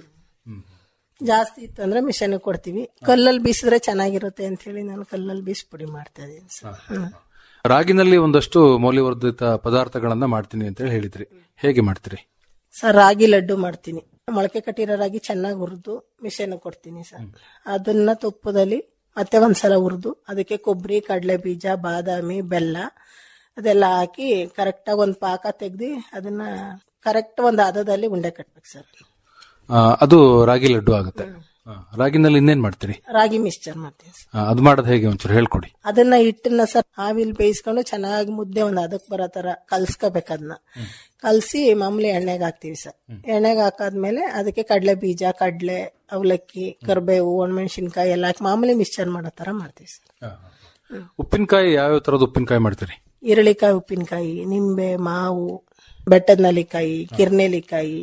ಜಾಸ್ತಿ ಇತ್ತು ಅಂದ್ರೆ ಮಿಷನ್ ಕೊಡ್ತೀವಿ ಕಲ್ಲಲ್ಲಿ ಬೀಸಿದ್ರೆ ಚೆನ್ನಾಗಿರುತ್ತೆ ಅಂತ ಹೇಳಿ ನಾನು ಕಲ್ಲಲ್ಲಿ ಬೀಸ್ ಪುಡಿ ಮಾಡ್ತಾ ಇದ್ದೀನಿ ಸರ್ ಹ್ಮ್. ರಾಗಿನಲ್ಲಿ ಒಂದಷ್ಟು ಮೌಲ್ಯವರ್ಧಿತ ಪದಾರ್ಥಗಳನ್ನ ಮಾಡ್ತೀನಿ ಅಂತ ಹೇಳಿ ಹೇಳಿದ್ರಿ ಹೇಗೆ ಮಾಡ್ತೀರಿ ಸರ್ ರಾಗಿ ಲಡ್ಡು ಮಾಡ್ತೀನಿ ಮೊಳಕೆ ಕಟ್ಟಿರೋ ರಾಗಿ ಚೆನ್ನಾಗಿ ಹುರಿದು ಮಿಷನ್ ಕೊಡ್ತೀನಿ ಸರ್ ಅದನ್ನ ತುಪ್ಪದಲ್ಲಿ ಮತ್ತೆ ಒಂದ್ಸಲ ಹುರಿದು ಅದಕ್ಕೆ ಕೊಬ್ಬರಿ ಕಡಲೆ ಬೀಜ ಬಾದಾಮಿ ಬೆಲ್ಲ ಅದೆಲ್ಲ ಹಾಕಿ ಕರೆಕ್ಟಾಗಿ ಒಂದು ಪಾಕ ತೆಗ್ದು ಅದನ್ನ ಕರೆಕ್ಟ್ ಒಂದು ಹದದಲ್ಲಿ ಉಂಡೆ ಕಟ್ಬೇಕು ಸರ್ ಆ, ಅದು ರಾಗಿ ಲಡ್ಡು ಆಗುತ್ತೆ ಆ, ರಾಗಿನಲ್ಲಿ ಇನ್ನೇನ್ ಮಾಡ್ತೀರಿ ರಾಗಿ ಮಿಕ್ಸ್ಚರ್ ಮಾಡ್ತೀನಿ ಸರ್ ಆ, ಅದು ಮಾಡೋದು ಹೇಗೆ ಒಂಚೂರು ಹೇಳ್ಕೊಡಿ ಅದನ್ನ ಹಿಟ್ಟನ್ನ ಸರ್ ಆವಿಲ್ ಬೇಯಿಸ್ಕೊಂಡು ಚೆನ್ನಾಗಿ ಮುದ್ದೆ ಒಂದ್ ಅದಕ್ ಬರೋ ತರ ಕಲ್ಸ್ಕೋಬೇಕು ಅದನ್ನ ಕಲ್ಸಿ ಮಾಮೂಲಿ ಎಣ್ಣೆಗೆ ಹಾಕ್ತಿವಿ ಸರ್ ಎಣ್ಣೆಗೆ ಹಾಕಾದ್ಮೇಲೆ ಅದಕ್ಕೆ ಕಡಲೆ ಬೀಜ ಕಡಲೆ ಅವಲಕ್ಕಿ ಕರಿಬೇವು ಒಣಮೆಣಸಿನ್ಕಾಯಿ ಎಲ್ಲ ಹಾಕಿ ಮಾಮೂಲಿ ಮಿಕ್ಸ್ಚರ್ ಮಾಡೋ ತರ ಮಾಡ್ತೀವಿ ಸರ್ ಉಪ್ಪಿನಕಾಯಿ ಯಾವ್ಯಾವ ತರದ ಉಪ್ಪಿನಕಾಯಿ ಮಾಡ್ತೀರಿ ಈರುಳ್ಳಿಕಾಯಿ ಉಪ್ಪಿನಕಾಯಿ ನಿಂಬೆ ಮಾವು ಬೆಟ್ಟದ ನಲಿಕಾಯಿ ಕಿರ್ನೆಲಿಕಾಯಿ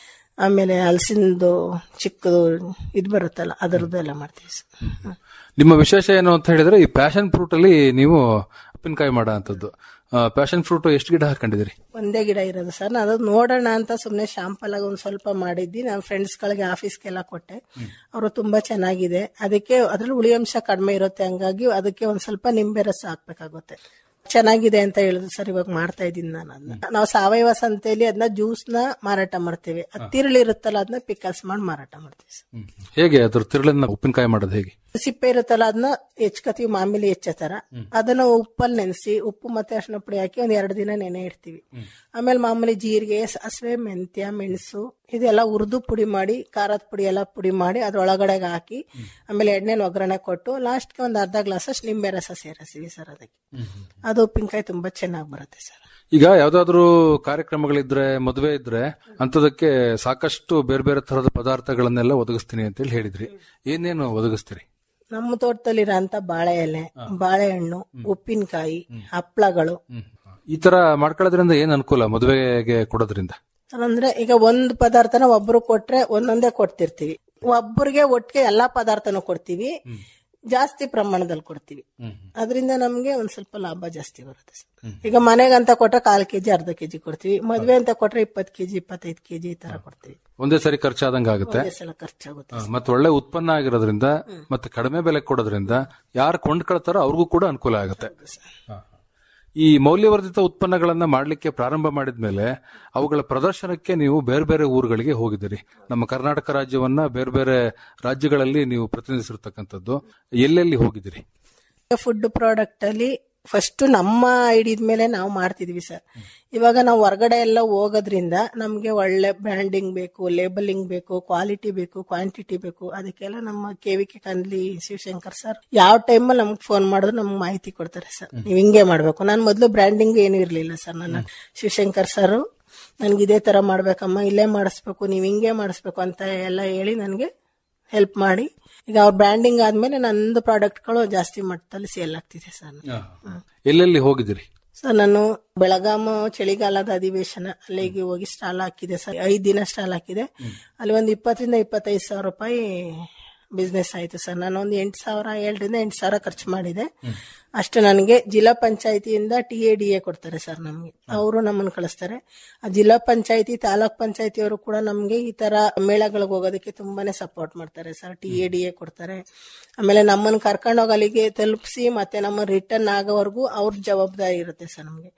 ಆಮೇಲೆ ಹಲಸಿಂದು ಚಿಕ್ಕದು ಇದು ಬರುತ್ತಲ್ಲ ಅದರದ್ದೆಲ್ಲ ಮಾಡ್ತೀವಿ ಸರ್ ಹ್ಮ್. ನಿಮ್ಮ ವಿಶೇಷ ಏನು ಅಂತ ಹೇಳಿದ್ರೆ ಈ ಪ್ಯಾಷನ್ ಫ್ರೂಟ್ ಅಲ್ಲಿ ನೀವು ಉಪ್ಪಿನಕಾಯಿ ಮಾಡೋ ಅಂತದ್ದು ಪ್ಯಾಷನ್ ಫ್ರೂಟ್ ಎಷ್ಟು ಗಿಡ ಹಾಕೊಂಡಿದಿರಿ ಒಂದೇ ಗಿಡ ಇರೋದು ಸರ್ ನಾನು ಅದು ನೋಡೋಣ ಅಂತ ಸುಮ್ಮನೆ ಶಾಂಪಲ್ ಆಗಿ ಒಂದ್ ಸ್ವಲ್ಪ ಮಾಡಿದ್ದಿ ನನ್ನ ಫ್ರೆಂಡ್ಸ್ ಗಳಿಗೆ ಆಫೀಸ್ಗೆಲ್ಲ ಕೊಟ್ಟೆ ಅವರು ತುಂಬಾ ಚೆನ್ನಾಗಿದೆ ಅದಕ್ಕೆ ಅದ್ರಲ್ಲಿ ಉಳಿಯಂಶ ಕಡಿಮೆ ಇರುತ್ತೆ ಹಂಗಾಗಿ ಅದಕ್ಕೆ ಒಂದ್ ಸ್ವಲ್ಪ ನಿಂಬೆ ರಸ ಹಾಕ್ಬೇಕಾಗುತ್ತೆ ಚೆನ್ನಾಗಿದೆ ಅಂತ ಹೇಳಿದ್ರು ಸರ್ ಇವಾಗ ಮಾಡ್ತಾ ಇದ್ದೀನಿ ನಾನು ಅದನ್ನ ನಾವು ಸಾವಯವ ಸಂತೆಯಲ್ಲಿ ಅದನ್ನ ಜ್ಯೂಸ್ ನ ಮಾರಾಟ ಮಾಡ್ತೇವೆ ಅದ್ ತಿರುಳು ಇರುತ್ತಲ್ಲ ಅದನ್ನ ಪಿಕಲ್ಸ್ ಮಾಡಿ ಮಾರಾಟ ಮಾಡ್ತೀವಿ ಸರ್ ಹೇಗೆ ಅದ್ರ ತಿರುಳನ್ನ ಉಪ್ಪಿನಕಾಯಿ ಮಾಡೋದು ಹೇಗೆ ಸಿಪ್ಪೆ ಇರುತ್ತಲ್ಲ ಅದನ್ನ ಹೆಚ್ಕತೀವಿ ಮಾಮೂಲಿ ಹೆಚ್ಚ ತರ ಅದನ್ನ ಉಪ್ಪಲ್ಲಿ ನೆನೆಸಿ ಉಪ್ಪು ಮತ್ತೆ ಅರ್ಶಿನ ಪುಡಿ ಹಾಕಿ ಒಂದ್ ಎರಡು ದಿನ ನೆನೆ ಇಡ್ತೀವಿ ಆಮೇಲೆ ಮಾಮೂಲಿ ಜೀರಿಗೆ ಸಾಸಿವೆ ಮೆಂತ್ಯ ಮೆಣಸು ಇದೆಲ್ಲ ಹುರಿದು ಪುಡಿ ಮಾಡಿ ಖಾರದ ಪುಡಿ ಎಲ್ಲ ಪುಡಿ ಮಾಡಿ ಅದ್ರೊಳಗಡೆಗೆ ಹಾಕಿ ಆಮೇಲೆ ಎಣ್ಣೆಲಿ ಒಗ್ಗರಣೆ ಕೊಟ್ಟು ಲಾಸ್ಟ್ಗೆ ಒಂದ್ ಅರ್ಧ ಗ್ಲಾಸ್ ಅಷ್ಟು ನಿಂಬೆ ರಸ ಸೇರಿಸ್ತೀವಿ ಸರ್ ಅದಕ್ಕೆ ಅದು ಉಪ್ಪಿನಕಾಯಿ ತುಂಬಾ ಚೆನ್ನಾಗಿ ಬರುತ್ತೆ ಸರ್ ಈಗ ಯಾವ್ದಾದ್ರು ಕಾರ್ಯಕ್ರಮಗಳಿದ್ರೆ ಮದುವೆ ಇದ್ರೆ ಅಂತದಕ್ಕೆ ಸಾಕಷ್ಟು ಬೇರೆ ಬೇರೆ ತರದ ಪದಾರ್ಥಗಳನ್ನೆಲ್ಲ ಒದಗಿಸ್ತೀನಿ ಅಂತ ಹೇಳಿ ಹೇಳಿದ್ರಿ ಏನೇನು ಒದಗಿಸ್ತೀರಿ ನಮ್ಮ ತೋಟದಲ್ಲಿರೋಂತ ಬಾಳೆ ಎಲೆ ಬಾಳೆಹಣ್ಣು ಉಪ್ಪಿನಕಾಯಿ ಹಪ್ಪಳಗಳು ಈ ತರ ಮಾಡ್ಕೊಳ್ಳೋದ್ರಿಂದ ಏನ್ ಅನುಕೂಲ ಮದುವೆಗೆ ಕೊಡೋದ್ರಿಂದ ಅಂದ್ರೆ ಈಗ ಒಂದ್ ಪದಾರ್ಥನ ಒಬ್ರು ಕೊಟ್ರೆ ಒಂದೊಂದೇ ಕೊಡ್ತಿರ್ತೀವಿ ಒಬ್ಬರಿಗೆ ಒಟ್ಟಿಗೆ ಎಲ್ಲಾ ಪದಾರ್ಥನೂ ಕೊಡ್ತೀವಿ ಜಾಸ್ತಿ ಪ್ರಮಾಣದಲ್ಲಿ ಕೊಡ್ತೀವಿ ಅದರಿಂದ ನಮ್ಗೆ ಒಂದ್ ಸ್ವಲ್ಪ ಲಾಭ ಜಾಸ್ತಿ ಬರುತ್ತೆ ಸರ್ ಈಗ ಮನೆಗಂತ ಕೊಟ್ರೆ ಕಾಲ್ ಕೆಜಿ ಅರ್ಧ ಕೆಜಿ ಕೊಡ್ತೀವಿ ಮದ್ವೆ ಅಂತ ಕೊಟ್ರೆ ಇಪ್ಪತ್ ಕೆಜಿ ಇಪ್ಪತ್ತೈದು ಕೆಜಿ ಈ ತರ ಕೊಡ್ತೀವಿ ಒಂದೇ ಸರಿ ಖರ್ಚಾದಂಗ ಆಗುತ್ತೆ ಒಂದೇ ಸಲ ಖರ್ಚಾಗುತ್ತೆ ಆ, ಮತ್ತೆ ಒಳ್ಳೆ ಉತ್ಪನ್ನ ಆಗಿರೋದ್ರಿಂದ ಮತ್ತೆ ಕಡಿಮೆ ಬೆಲೆ ಕೊಡೋದ್ರಿಂದ ಯಾರು ಕೊಂಡ್ಕೊಳ್ತಾರೋ ಅವ್ರಿಗೂ ಕೂಡ ಅನುಕೂಲ ಆಗುತ್ತೆ ಆ. ಈ ಮೌಲ್ಯವರ್ಧಿತ ಉತ್ಪನ್ನಗಳನ್ನ ಮಾಡ್ಲಿಕ್ಕೆ ಪ್ರಾರಂಭ ಮಾಡಿದ್ಮೇಲೆ ಅವುಗಳ ಪ್ರದರ್ಶನಕ್ಕೆ ನೀವು ಬೇರೆ ಬೇರೆ ಊರುಗಳಿಗೆ ಹೋಗಿದ್ದೀರಿ ನಮ್ಮ ಕರ್ನಾಟಕ ರಾಜ್ಯವನ್ನ ಬೇರೆ ಬೇರೆ ರಾಜ್ಯಗಳಲ್ಲಿ ನೀವು ಪ್ರತಿನಿಧಿಸಿರ್ತಕ್ಕಂಥದ್ದು ಎಲ್ಲೆಲ್ಲಿ ಹೋಗಿದ್ದೀರಿ ಫುಡ್ ಪ್ರಾಡಕ್ಟ್ ಅಲ್ಲಿ ಫಸ್ಟ್ ನಮ್ಮ ಹಿಡಿದ ಮೇಲೆ ನಾವು ಮಾಡ್ತಿದ್ವಿ ಸರ್ ಇವಾಗ ನಾವು ಹೊರಗಡೆ ಎಲ್ಲ ಹೋಗೋದ್ರಿಂದ ನಮ್ಗೆ ಒಳ್ಳೆ ಬ್ರ್ಯಾಂಡಿಂಗ್ ಬೇಕು ಲೇಬಲಿಂಗ್ ಬೇಕು ಕ್ವಾಲಿಟಿ ಬೇಕು ಕ್ವಾಂಟಿಟಿ ಬೇಕು ಅದಕ್ಕೆಲ್ಲ ನಮ್ಮ K V K Kandli Shivashankar sir ಯಾವ ಟೈಮಲ್ಲಿ ನಮ್ಗೆ ಫೋನ್ ಮಾಡಿದ್ರು ನಮ್ಗೆ ಮಾಹಿತಿ ಕೊಡ್ತಾರೆ ಸರ್ ನೀವು ಹಿಂಗೆ ಮಾಡ್ಬೇಕು ನಾನು ಮೊದಲು ಬ್ರ್ಯಾಂಡಿಂಗ್ ಏನು ಇರ್ಲಿಲ್ಲ ಸರ್ ನನ್ನ ಶಿವಶಂಕರ್ ಸರ್ ನನ್ಗೆ ಇದೇ ತರ ಮಾಡ್ಬೇಕಮ್ಮ ಇಲ್ಲೇ ಮಾಡಿಸ್ಬೇಕು ನೀವು ಹಿಂಗೆ ಮಾಡಿಸ್ಬೇಕು ಅಂತ ಎಲ್ಲ ಹೇಳಿ ನನಗೆ ಹೆಲ್ಪ್ ಮಾಡಿ ಈಗ ಅವ್ರ ಬ್ರ್ಯಾಂಡಿಂಗ್ ಆದ್ಮೇಲೆ ನಂದು ಪ್ರಾಡಕ್ಟ್ಗಳು ಜಾಸ್ತಿ ಮಟ್ಟದಲ್ಲಿ ಸೇಲ್ ಆಗ್ತಿದೆ ಸರ್ ಎಲ್ಲೆಲ್ಲಿ ಹೋಗಿದ್ದೀರಿ ಸರ್ ನಾನು ಬೆಳಗಾಮ ಚಳಿಗಾಲದ ಅಧಿವೇಶನ ಅಲ್ಲಿಗೆ ಹೋಗಿ ಸ್ಟಾಲ್ ಹಾಕಿದೆ ಸರ್ ಐದ್ ದಿನ ಸ್ಟಾಲ್ ಹಾಕಿದೆ ಅಲ್ಲಿ ಒಂದು ಇಪ್ಪತ್ತರಿಂದ ಇಪ್ಪತ್ತೈದು ಸಾವಿರ ರೂಪಾಯಿ ಬಿಸ್ನೆಸ್ ಆಯ್ತು ಸರ್ ನಾನು ಒಂದು ಎಂಟು ಸಾವಿರ ಏಳರಿಂದ ಎಂಟು ಸಾವಿರ ಖರ್ಚು ಮಾಡಿದೆ ಅಷ್ಟು ನನಗೆ ಜಿಲ್ಲಾ ಪಂಚಾಯತಿಯಿಂದ ಟಿ ಎ ಡಿ ಎ ಕೊಡ್ತಾರೆ ಸರ್ ನಮ್ಗೆ ಅವರು ನಮ್ಮನ್ನು ಕಳಿಸ್ತಾರೆ ಆ ಜಿಲ್ಲಾ ಪಂಚಾಯತಿ ತಾಲೂಕ್ ಪಂಚಾಯತಿಯವರು ಕೂಡ ನಮ್ಗೆ ಈ ತರ ಮೇಳಗಳಿಗೆ ಹೋಗೋದಕ್ಕೆ ತುಂಬಾನೇ ಸಪೋರ್ಟ್ ಮಾಡ್ತಾರೆ sir T A D A ಕೊಡ್ತಾರೆ ಆಮೇಲೆ ನಮ್ಮನ್ನು ಕರ್ಕೊಂಡೋಗಿ ಅಲ್ಲಿಗೆ ತಲುಪಿಸಿ ಮತ್ತೆ ನಮ್ಮ ರಿಟರ್ನ್ ಆಗೋವರೆಗೂ ಅವ್ರ ಜವಾಬ್ದಾರಿ ಇರುತ್ತೆ ಸರ್ ನಮ್ಗೆ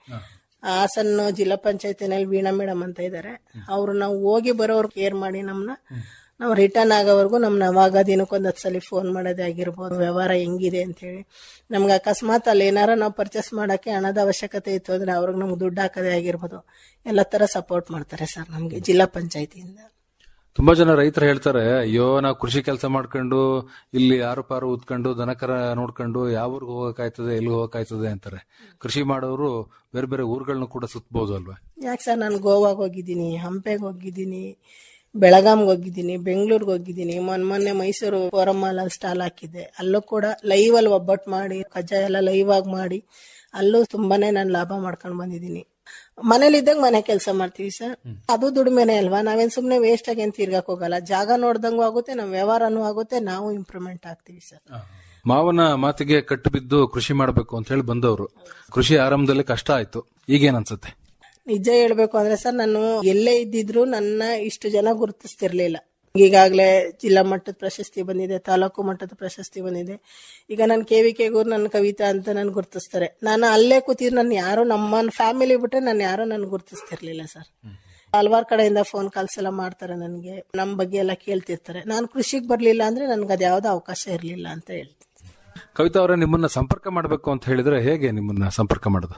ಹಾಸನ ಜಿಲ್ಲಾ ಪಂಚಾಯತಿನಲ್ಲಿ ವೀಣಾ ಮೇಡಮ್ ಅಂತ ಇದ್ದಾರೆ ಅವರು ನಾವು ಹೋಗಿ ಬರೋರು ಕೇರ್ ಮಾಡಿ ನಮ್ಮನ್ನ ನಾವು ರಿಟರ್ನ್ ಆಗೋವರೆಗೂ ನಮ್ನ ಅವಾಗ ದಿನಕ್ಕೊಂದ್ ಹತ್ತು ಸಲ ಫೋನ್ ಮಾಡೋದೇ ಆಗಿರ್ಬೋದು ವ್ಯವಹಾರ ಹೆಂಗಿದೆ ಅಂತ ಹೇಳಿ ನಮ್ಗೆ ಅಕಸ್ಮಾತ್ ಅಲ್ಲಿ ಏನಾರ ನಾವು ಪರ್ಚೇಸ್ ಮಾಡಕ್ಕೆ ಹಣದ ಅವಶ್ಯಕತೆ ಇತ್ತು ಅಂದ್ರೆ ಅವ್ರಿಗೆ ನಮ್ಗೆ ದುಡ್ಡು ಹಾಕೋದೇ ಆಗಿರ್ಬೋದು ಎಲ್ಲ ತರ ಸಪೋರ್ಟ್ ಮಾಡ್ತಾರೆ ಸರ್ ನಮ್ಗೆ ಜಿಲ್ಲಾ ಪಂಚಾಯತಿಯಿಂದ ತುಂಬಾ ಜನ ರೈತರು ಹೇಳ್ತಾರೆ ಅಯ್ಯೋ ನಾವು ಕೃಷಿ ಕೆಲಸ ಮಾಡ್ಕೊಂಡು ಇಲ್ಲಿ ಆರು ಪಾರು ಉತ್ಕೊಂಡು ದನಕರ ನೋಡ್ಕೊಂಡು ಯಾವ ಊರಿಗೆ ಹೋಗಕ್ಕಾಯ್ತದೆ ಎಲ್ಲಿ ಹೋಗಕ್ಕಾಯ್ತದೆ ಅಂತಾರೆ ಕೃಷಿ ಮಾಡೋರು ಬೇರೆ ಬೇರೆ ಊರುಗಳನ್ನ ಕೂಡ ಸುತ್ತಬಹುದು ಅಲ್ವಾ ಯಾಕೆ ಸರ್ ನಾನು ಗೋವಾಗೆ ಹೋಗಿದ್ದೀನಿ ಹಂಪೆಗೆ ಹೋಗಿದ್ದೀನಿ ಬೆಳಗಾಂಗೆ ಹೋಗಿದ್ದೀನಿ ಬೆಂಗಳೂರಿಗೆ ಹೋಗಿದ್ದೀನಿ ಮೊನ್ನೆ ಮೊನ್ನೆ ಮೈಸೂರು ಫೋರಂ ಅಲ್ಲಿ ಸ್ಟಾಲ್ ಹಾಕಿದ್ದೆ ಅಲ್ಲೂ ಕೂಡ ಲೈವ್ ಅಲ್ಲಿ ಒಬ್ಬಟ್ಟು ಮಾಡಿ ಕಜ್ಜಾಯ ಎಲ್ಲ ಲೈವ್ ಆಗಿ ಮಾಡಿ ಅಲ್ಲೂ ತುಂಬಾನೇ ನಾನು ಲಾಭ ಮಾಡ್ಕೊಂಡು ಬಂದಿದ್ದೀನಿ ಮನೇಲಿದ್ದಾಗ ಮನೆ ಕೆಲಸ ಮಾಡ್ತೀವಿ ಸರ್ ಅದು ದುಡಿಮೆನೆ ಅಲ್ವಾ ನಾವೇನ್ ಸುಮ್ನೆ ವೇಸ್ಟ್ ಆಗಿ ಏನ್ ತಿರ್ಗಕ್ ಹೋಗಲ್ಲ ಜಾಗ ನೋಡ್ದಂಗೂ ಆಗುತ್ತೆ ನಮ್ ವ್ಯವಹಾರನೂ ಆಗುತ್ತೆ ನಾವು ಇಂಪ್ರೂವ್ಮೆಂಟ್ ಆಗ್ತೀವಿ ಸರ್ ಮಾವನ ಮಾತಿಗೆ ಕಟ್ಟು ಬಿದ್ದು ಕೃಷಿ ಮಾಡಬೇಕು ಅಂತ ಹೇಳಿ ಬಂದವರು ಕೃಷಿ ಆರಂಭದಲ್ಲಿ ಕಷ್ಟ ಆಯ್ತು ಈಗೇನ್ ಅನ್ಸುತ್ತೆ ನಿಜ ಹೇಳ್ಬೇಕು ಅಂದ್ರೆ ಸರ್ ನಾನು ಎಲ್ಲೇ ಇದ್ದಿದ್ರು ನನ್ನ ಇಷ್ಟು ಜನ ಗುರುತಿಸ್ತಿರ್ಲಿಲ್ಲ ಈಗಾಗಲೇ ಜಿಲ್ಲಾ ಮಟ್ಟದ ಪ್ರಶಸ್ತಿ ಬಂದಿದೆ ತಾಲೂಕು ಮಟ್ಟದ ಪ್ರಶಸ್ತಿ ಬಂದಿದೆ ಈಗ ನಾನು ಕೆ ವಿ ಕೆಗೂ ನನ್ನ ಕವಿತಾ ಅಂತ ನನ್ ಗುರುತಿಸ್ತಾರೆ ನಾನು ಅಲ್ಲೇ ಕೂತಿದ್ರು ನನ್ನ ಯಾರು ನಮ್ಮ ಫ್ಯಾಮಿಲಿ ಬಿಟ್ರೆ ನಾನು ಯಾರು ನನ್ ಗುರುತಿಸ್ತಿರ್ಲಿಲ್ಲ ಸರ್ ಹಲವಾರು ಕಡೆಯಿಂದ ಫೋನ್ ಕಾಲ್ಸ್ ಎಲ್ಲ ಮಾಡ್ತಾರೆ ನನಗೆ ನಮ್ಮ ಬಗ್ಗೆ ಎಲ್ಲ ಕೇಳ್ತಿರ್ತಾರೆ ನಾನು ಕೃಷಿಗೆ ಬರ್ಲಿಲ್ಲ ಅಂದ್ರೆ ನನ್ಗೆ ಅದ್ಯಾವ್ದೋ ಅವಕಾಶ ಇರ್ಲಿಲ್ಲ ಅಂತ ಹೇಳ್ತೀನಿ ಕವಿತಾ ಅವರೇ ನಿಮ್ಮನ್ನ ಸಂಪರ್ಕ ಮಾಡಬೇಕು ಅಂತ ಹೇಳಿದ್ರೆ ಹೇಗೆ ನಿಮ್ಮನ್ನ ಸಂಪರ್ಕ ಮಾಡೋದು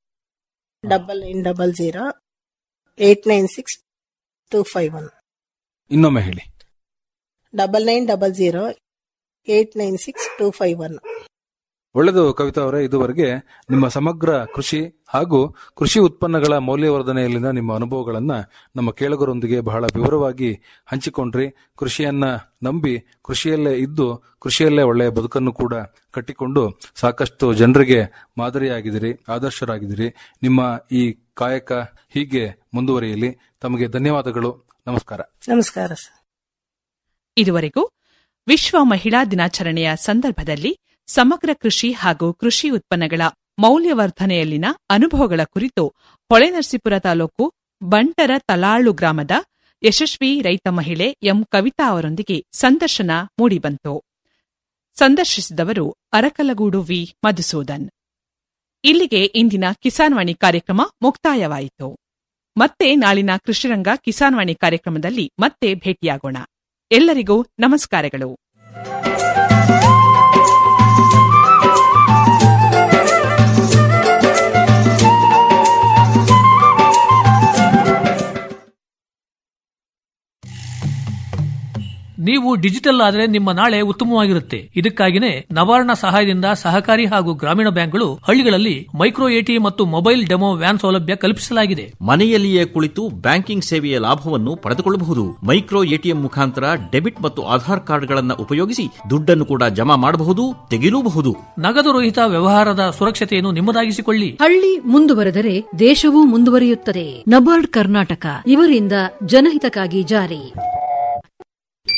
double nine double zero eight nine six two five one ಇನ್ನೊಮ್ಮೆ ಹೇಳಿ double nine double zero eight nine six two five one ಒಳ್ಳೆಯದು ಕವಿತಾ ಅವರೇ ಇದುವರೆಗೆ ನಿಮ್ಮ ಸಮಗ್ರ ಕೃಷಿ ಹಾಗೂ ಕೃಷಿ ಉತ್ಪನ್ನಗಳ ಮೌಲ್ಯವರ್ಧನೆಯಲ್ಲಿನ ನಿಮ್ಮ ಅನುಭವಗಳನ್ನ ನಮ್ಮ ಕೇಳುಗರೊಂದಿಗೆ ಬಹಳ ವಿವರವಾಗಿ ಹಂಚಿಕೊಂಡ್ರಿ ಕೃಷಿಯನ್ನ ನಂಬಿ ಕೃಷಿಯಲ್ಲೇ ಇದ್ದು ಕೃಷಿಯಲ್ಲೇ ಒಳ್ಳೆಯ ಬದುಕನ್ನು ಕೂಡ ಕಟ್ಟಿಕೊಂಡು ಸಾಕಷ್ಟು ಜನರಿಗೆ ಮಾದರಿಯಾಗಿದ್ದೀರಿ ಆದರ್ಶರಾಗಿದ್ದೀರಿ ನಿಮ್ಮ ಈ ಕಾಯಕ ಹೀಗೆ ಮುಂದುವರಿಯಲಿ ತಮಗೆ ಧನ್ಯವಾದಗಳು ನಮಸ್ಕಾರ ನಮಸ್ಕಾರ ಸರ್ ಇದುವರೆಗೂ ವಿಶ್ವ ಮಹಿಳಾ ದಿನಾಚರಣೆಯ ಸಂದರ್ಭದಲ್ಲಿ ಸಮಗ್ರ ಕೃಷಿ ಹಾಗೂ ಕೃಷಿ ಉತ್ಪನ್ನಗಳ ಮೌಲ್ಯವರ್ಧನೆಯಲ್ಲಿನ ಅನುಭವಗಳ ಕುರಿತು ಹೊಳೆನರಸೀಪುರ ತಾಲೂಕು ಬಂಟರ ತಲಾಳು ಗ್ರಾಮದ ಯಶಸ್ವಿ ರೈತ ಮಹಿಳೆ ಎಂ ಕವಿತಾ ಅವರೊಂದಿಗೆ ಸಂದರ್ಶನ ಮೂಡಿಬಂತು ಸಂದರ್ಶಿಸಿದವರು ಅರಕಲಗೂಡು ವಿ ಮಧುಸೂದನ್ ಇಲ್ಲಿಗೆ ಇಂದಿನ ಕಿಸಾನ್ವಾಣಿ ಕಾರ್ಯಕ್ರಮ ಮುಕ್ತಾಯವಾಯಿತು ಮತ್ತೆ ನಾಳಿನ ಕೃಷಿರಂಗ ಕಿಸಾನ್ವಾಣಿ ಕಾರ್ಯಕ್ರಮದಲ್ಲಿ ಮತ್ತೆ ಭೇಟಿಯಾಗೋಣ ಎಲ್ಲರಿಗೂ ನಮಸ್ಕಾರಗಳು ನೀವು ಡಿಜಿಟಲ್ ಆದರೆ ನಿಮ್ಮ ನಾಳೆ ಉತ್ತಮವಾಗಿರುತ್ತೆ ಇದಕ್ಕಾಗಿನೇ ನವಾರ್ಣ ಸಹಾಯದಿಂದ ಸಹಕಾರಿ ಹಾಗೂ ಗ್ರಾಮೀಣ ಬ್ಯಾಂಕ್ಗಳು ಹಳ್ಳಿಗಳಲ್ಲಿ ಮೈಕ್ರೋ ಎಟಿ ಮತ್ತು ಮೊಬೈಲ್ ಡೆಮೋ ವ್ಯಾನ್ ಸೌಲಭ್ಯ ಕಲ್ಪಿಸಲಾಗಿದೆ ಮನೆಯಲ್ಲಿಯೇ ಕುಳಿತು ಬ್ಯಾಂಕಿಂಗ್ ಸೇವೆಯ ಲಾಭವನ್ನು ಪಡೆದುಕೊಳ್ಳಬಹುದು ಮೈಕ್ರೋ ಎಟಿಎಂ ಮುಖಾಂತರ ಡೆಬಿಟ್ ಮತ್ತು ಆಧಾರ್ ಕಾರ್ಡ್ಗಳನ್ನು ಉಪಯೋಗಿಸಿ ದುಡ್ಡನ್ನು ಕೂಡ ಜಮಾ ಮಾಡಬಹುದು ತೆಗೆಯಲೂಬಹುದು ನಗದು ರಹಿತ ವ್ಯವಹಾರದ ಸುರಕ್ಷತೆಯನ್ನು ನಿಮ್ಮದಾಗಿಸಿಕೊಳ್ಳಿ ಹಳ್ಳಿ ಮುಂದುವರೆದರೆ ದೇಶವೂ ಮುಂದುವರಿಯುತ್ತದೆ ನಬಾರ್ಡ್ ಕರ್ನಾಟಕ ಇವರಿಂದ ಜನಹಿತಕ್ಕಾಗಿ ಜಾರಿ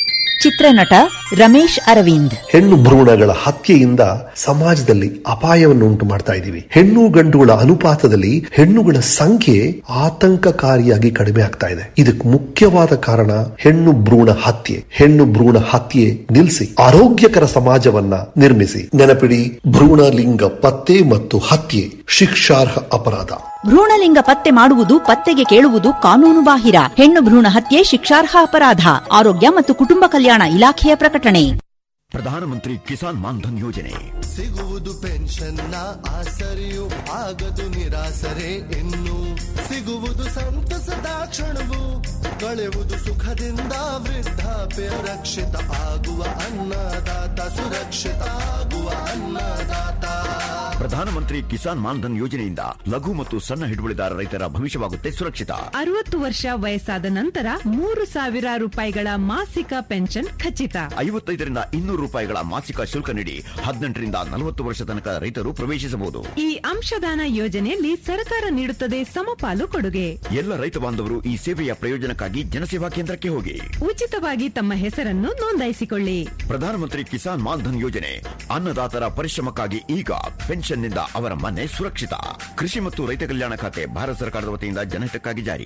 ಚಿತ್ರನಟ ರಮೇಶ್ ಅರವಿಂದ್ ಹೆಣ್ಣು ಭ್ರೂಣಗಳ ಹತ್ಯೆಯಿಂದ ಸಮಾಜದಲ್ಲಿ ಅಪಾಯವನ್ನು ಉಂಟು ಮಾಡ್ತಾ ಇದ್ದೀವಿ ಹೆಣ್ಣು ಗಂಡುಗಳ ಅನುಪಾತದಲ್ಲಿ ಹೆಣ್ಣುಗಳ ಸಂಖ್ಯೆ ಆತಂಕಕಾರಿಯಾಗಿ ಕಡಿಮೆ ಆಗ್ತಾ ಇದೆ ಇದಕ್ಕೆ ಮುಖ್ಯವಾದ ಕಾರಣ ಹೆಣ್ಣು ಭ್ರೂಣ ಹತ್ಯೆ ಹೆಣ್ಣು ಭ್ರೂಣ ಹತ್ಯೆ ನಿಲ್ಲಿಸಿ ಆರೋಗ್ಯಕರ ಸಮಾಜವನ್ನ ನಿರ್ಮಿಸಿ ನೆನಪಿಡಿ ಭ್ರೂಣ ಲಿಂಗ ಪತ್ತೆ ಮತ್ತು ಹತ್ಯೆ ಶಿಕ್ಷಾರ್ಹ ಅಪರಾಧ ಭ್ರೂಣಲಿಂಗ ಪತ್ತೆ ಮಾಡುವುದು ಪತ್ತೆಗೆ ಕೇಳುವುದು ಕಾನೂನು ಬಾಹಿರ ಹೆಣ್ಣು ಭ್ರೂಣ ಹತ್ಯೆ ಶಿಕ್ಷಾರ್ಹ ಅಪರಾಧ ಆರೋಗ್ಯ ಮತ್ತು ಕುಟುಂಬ ಕಲ್ಯಾಣ ಇಲಾಖೆಯ ಪ್ರಕಟಣೆ ಪ್ರಧಾನಮಂತ್ರಿ ಕಿಸಾನ್ ಮಾನ್ಧನ್ ಯೋಜನೆ ಸಿಗುವುದು ಪೆನ್ಷನ್ನ ಆಸರೆಯು ಆಗದು ನಿರಾಸರೆ ಇನ್ನು ಸಿಗುವುದು ಸಂತಸದ ಕ್ಷಣವು ಕಳೆಯುವುದು ಸುಖದಿಂದ ವೃದ್ಧಾಪ್ಯ ರಕ್ಷಿತ ಆಗುವ ಅನ್ನದಾತ ಸುರಕ್ಷಿತ ಆಗುವ ಅನ್ನದಾತ ಪ್ರಧಾನಮಂತ್ರಿ ಕಿಸಾನ್ ಮಾನ್ಧನ್ ಯೋಜನೆಯಿಂದ ಲಘು ಮತ್ತು ಸಣ್ಣ ಹಿಡುವಳಿದಾರ ರೈತರ ಭವಿಷ್ಯವಾಗುತ್ತೆ ಸುರಕ್ಷಿತ ಅರವತ್ತು ವರ್ಷ ವಯಸ್ಸಾದ ನಂತರ ಮೂರು ಸಾವಿರ ರೂಪಾಯಿಗಳ ಮಾಸಿಕ ಪೆನ್ಷನ್ ಖಚಿತ ಐವತ್ತೈದರಿಂದ ಇನ್ನೂರು ರೂಪಾಯಿಗಳ ಮಾಸಿಕ ಶುಲ್ಕ ನೀಡಿ ಹದಿನೆಂಟರಿಂದ ನಲವತ್ತು ವರ್ಷ ತನಕ ರೈತರು ಪ್ರವೇಶಿಸಬಹುದು ಈ ಅಂಶದಾನ ಯೋಜನೆಯಲ್ಲಿ ಸರ್ಕಾರ ನೀಡುತ್ತದೆ ಸಮಪಾಲು ಕೊಡುಗೆ ಎಲ್ಲ ರೈತ ಬಾಂಧವರು ಈ ಸೇವೆಯ ಪ್ರಯೋಜನಕ್ಕಾಗಿ ಜನಸೇವಾ ಕೇಂದ್ರಕ್ಕೆ ಹೋಗಿ ಉಚಿತವಾಗಿ ತಮ್ಮ ಹೆಸರನ್ನು ನೋಂದಾಯಿಸಿಕೊಳ್ಳಿ ಪ್ರಧಾನಮಂತ್ರಿ ಕಿಸಾನ್ ಮಾನ್ಧನ್ ಯೋಜನೆ ಅನ್ನದಾತರ ಪರಿಶ್ರಮಕ್ಕಾಗಿ ಈಗ ಪೆನ್ಷನ್ನಿಂದ ಅವರ ಮನೆ ಸುರಕ್ಷಿತ ಕೃಷಿ ಮತ್ತು ರೈತ ಕಲ್ಯಾಣ ಖಾತೆ ಭಾರತ ಸರ್ಕಾರದ ವತಿಯಿಂದ ಜನಹಿತಕ್ಕಾಗಿ ಜಾರಿ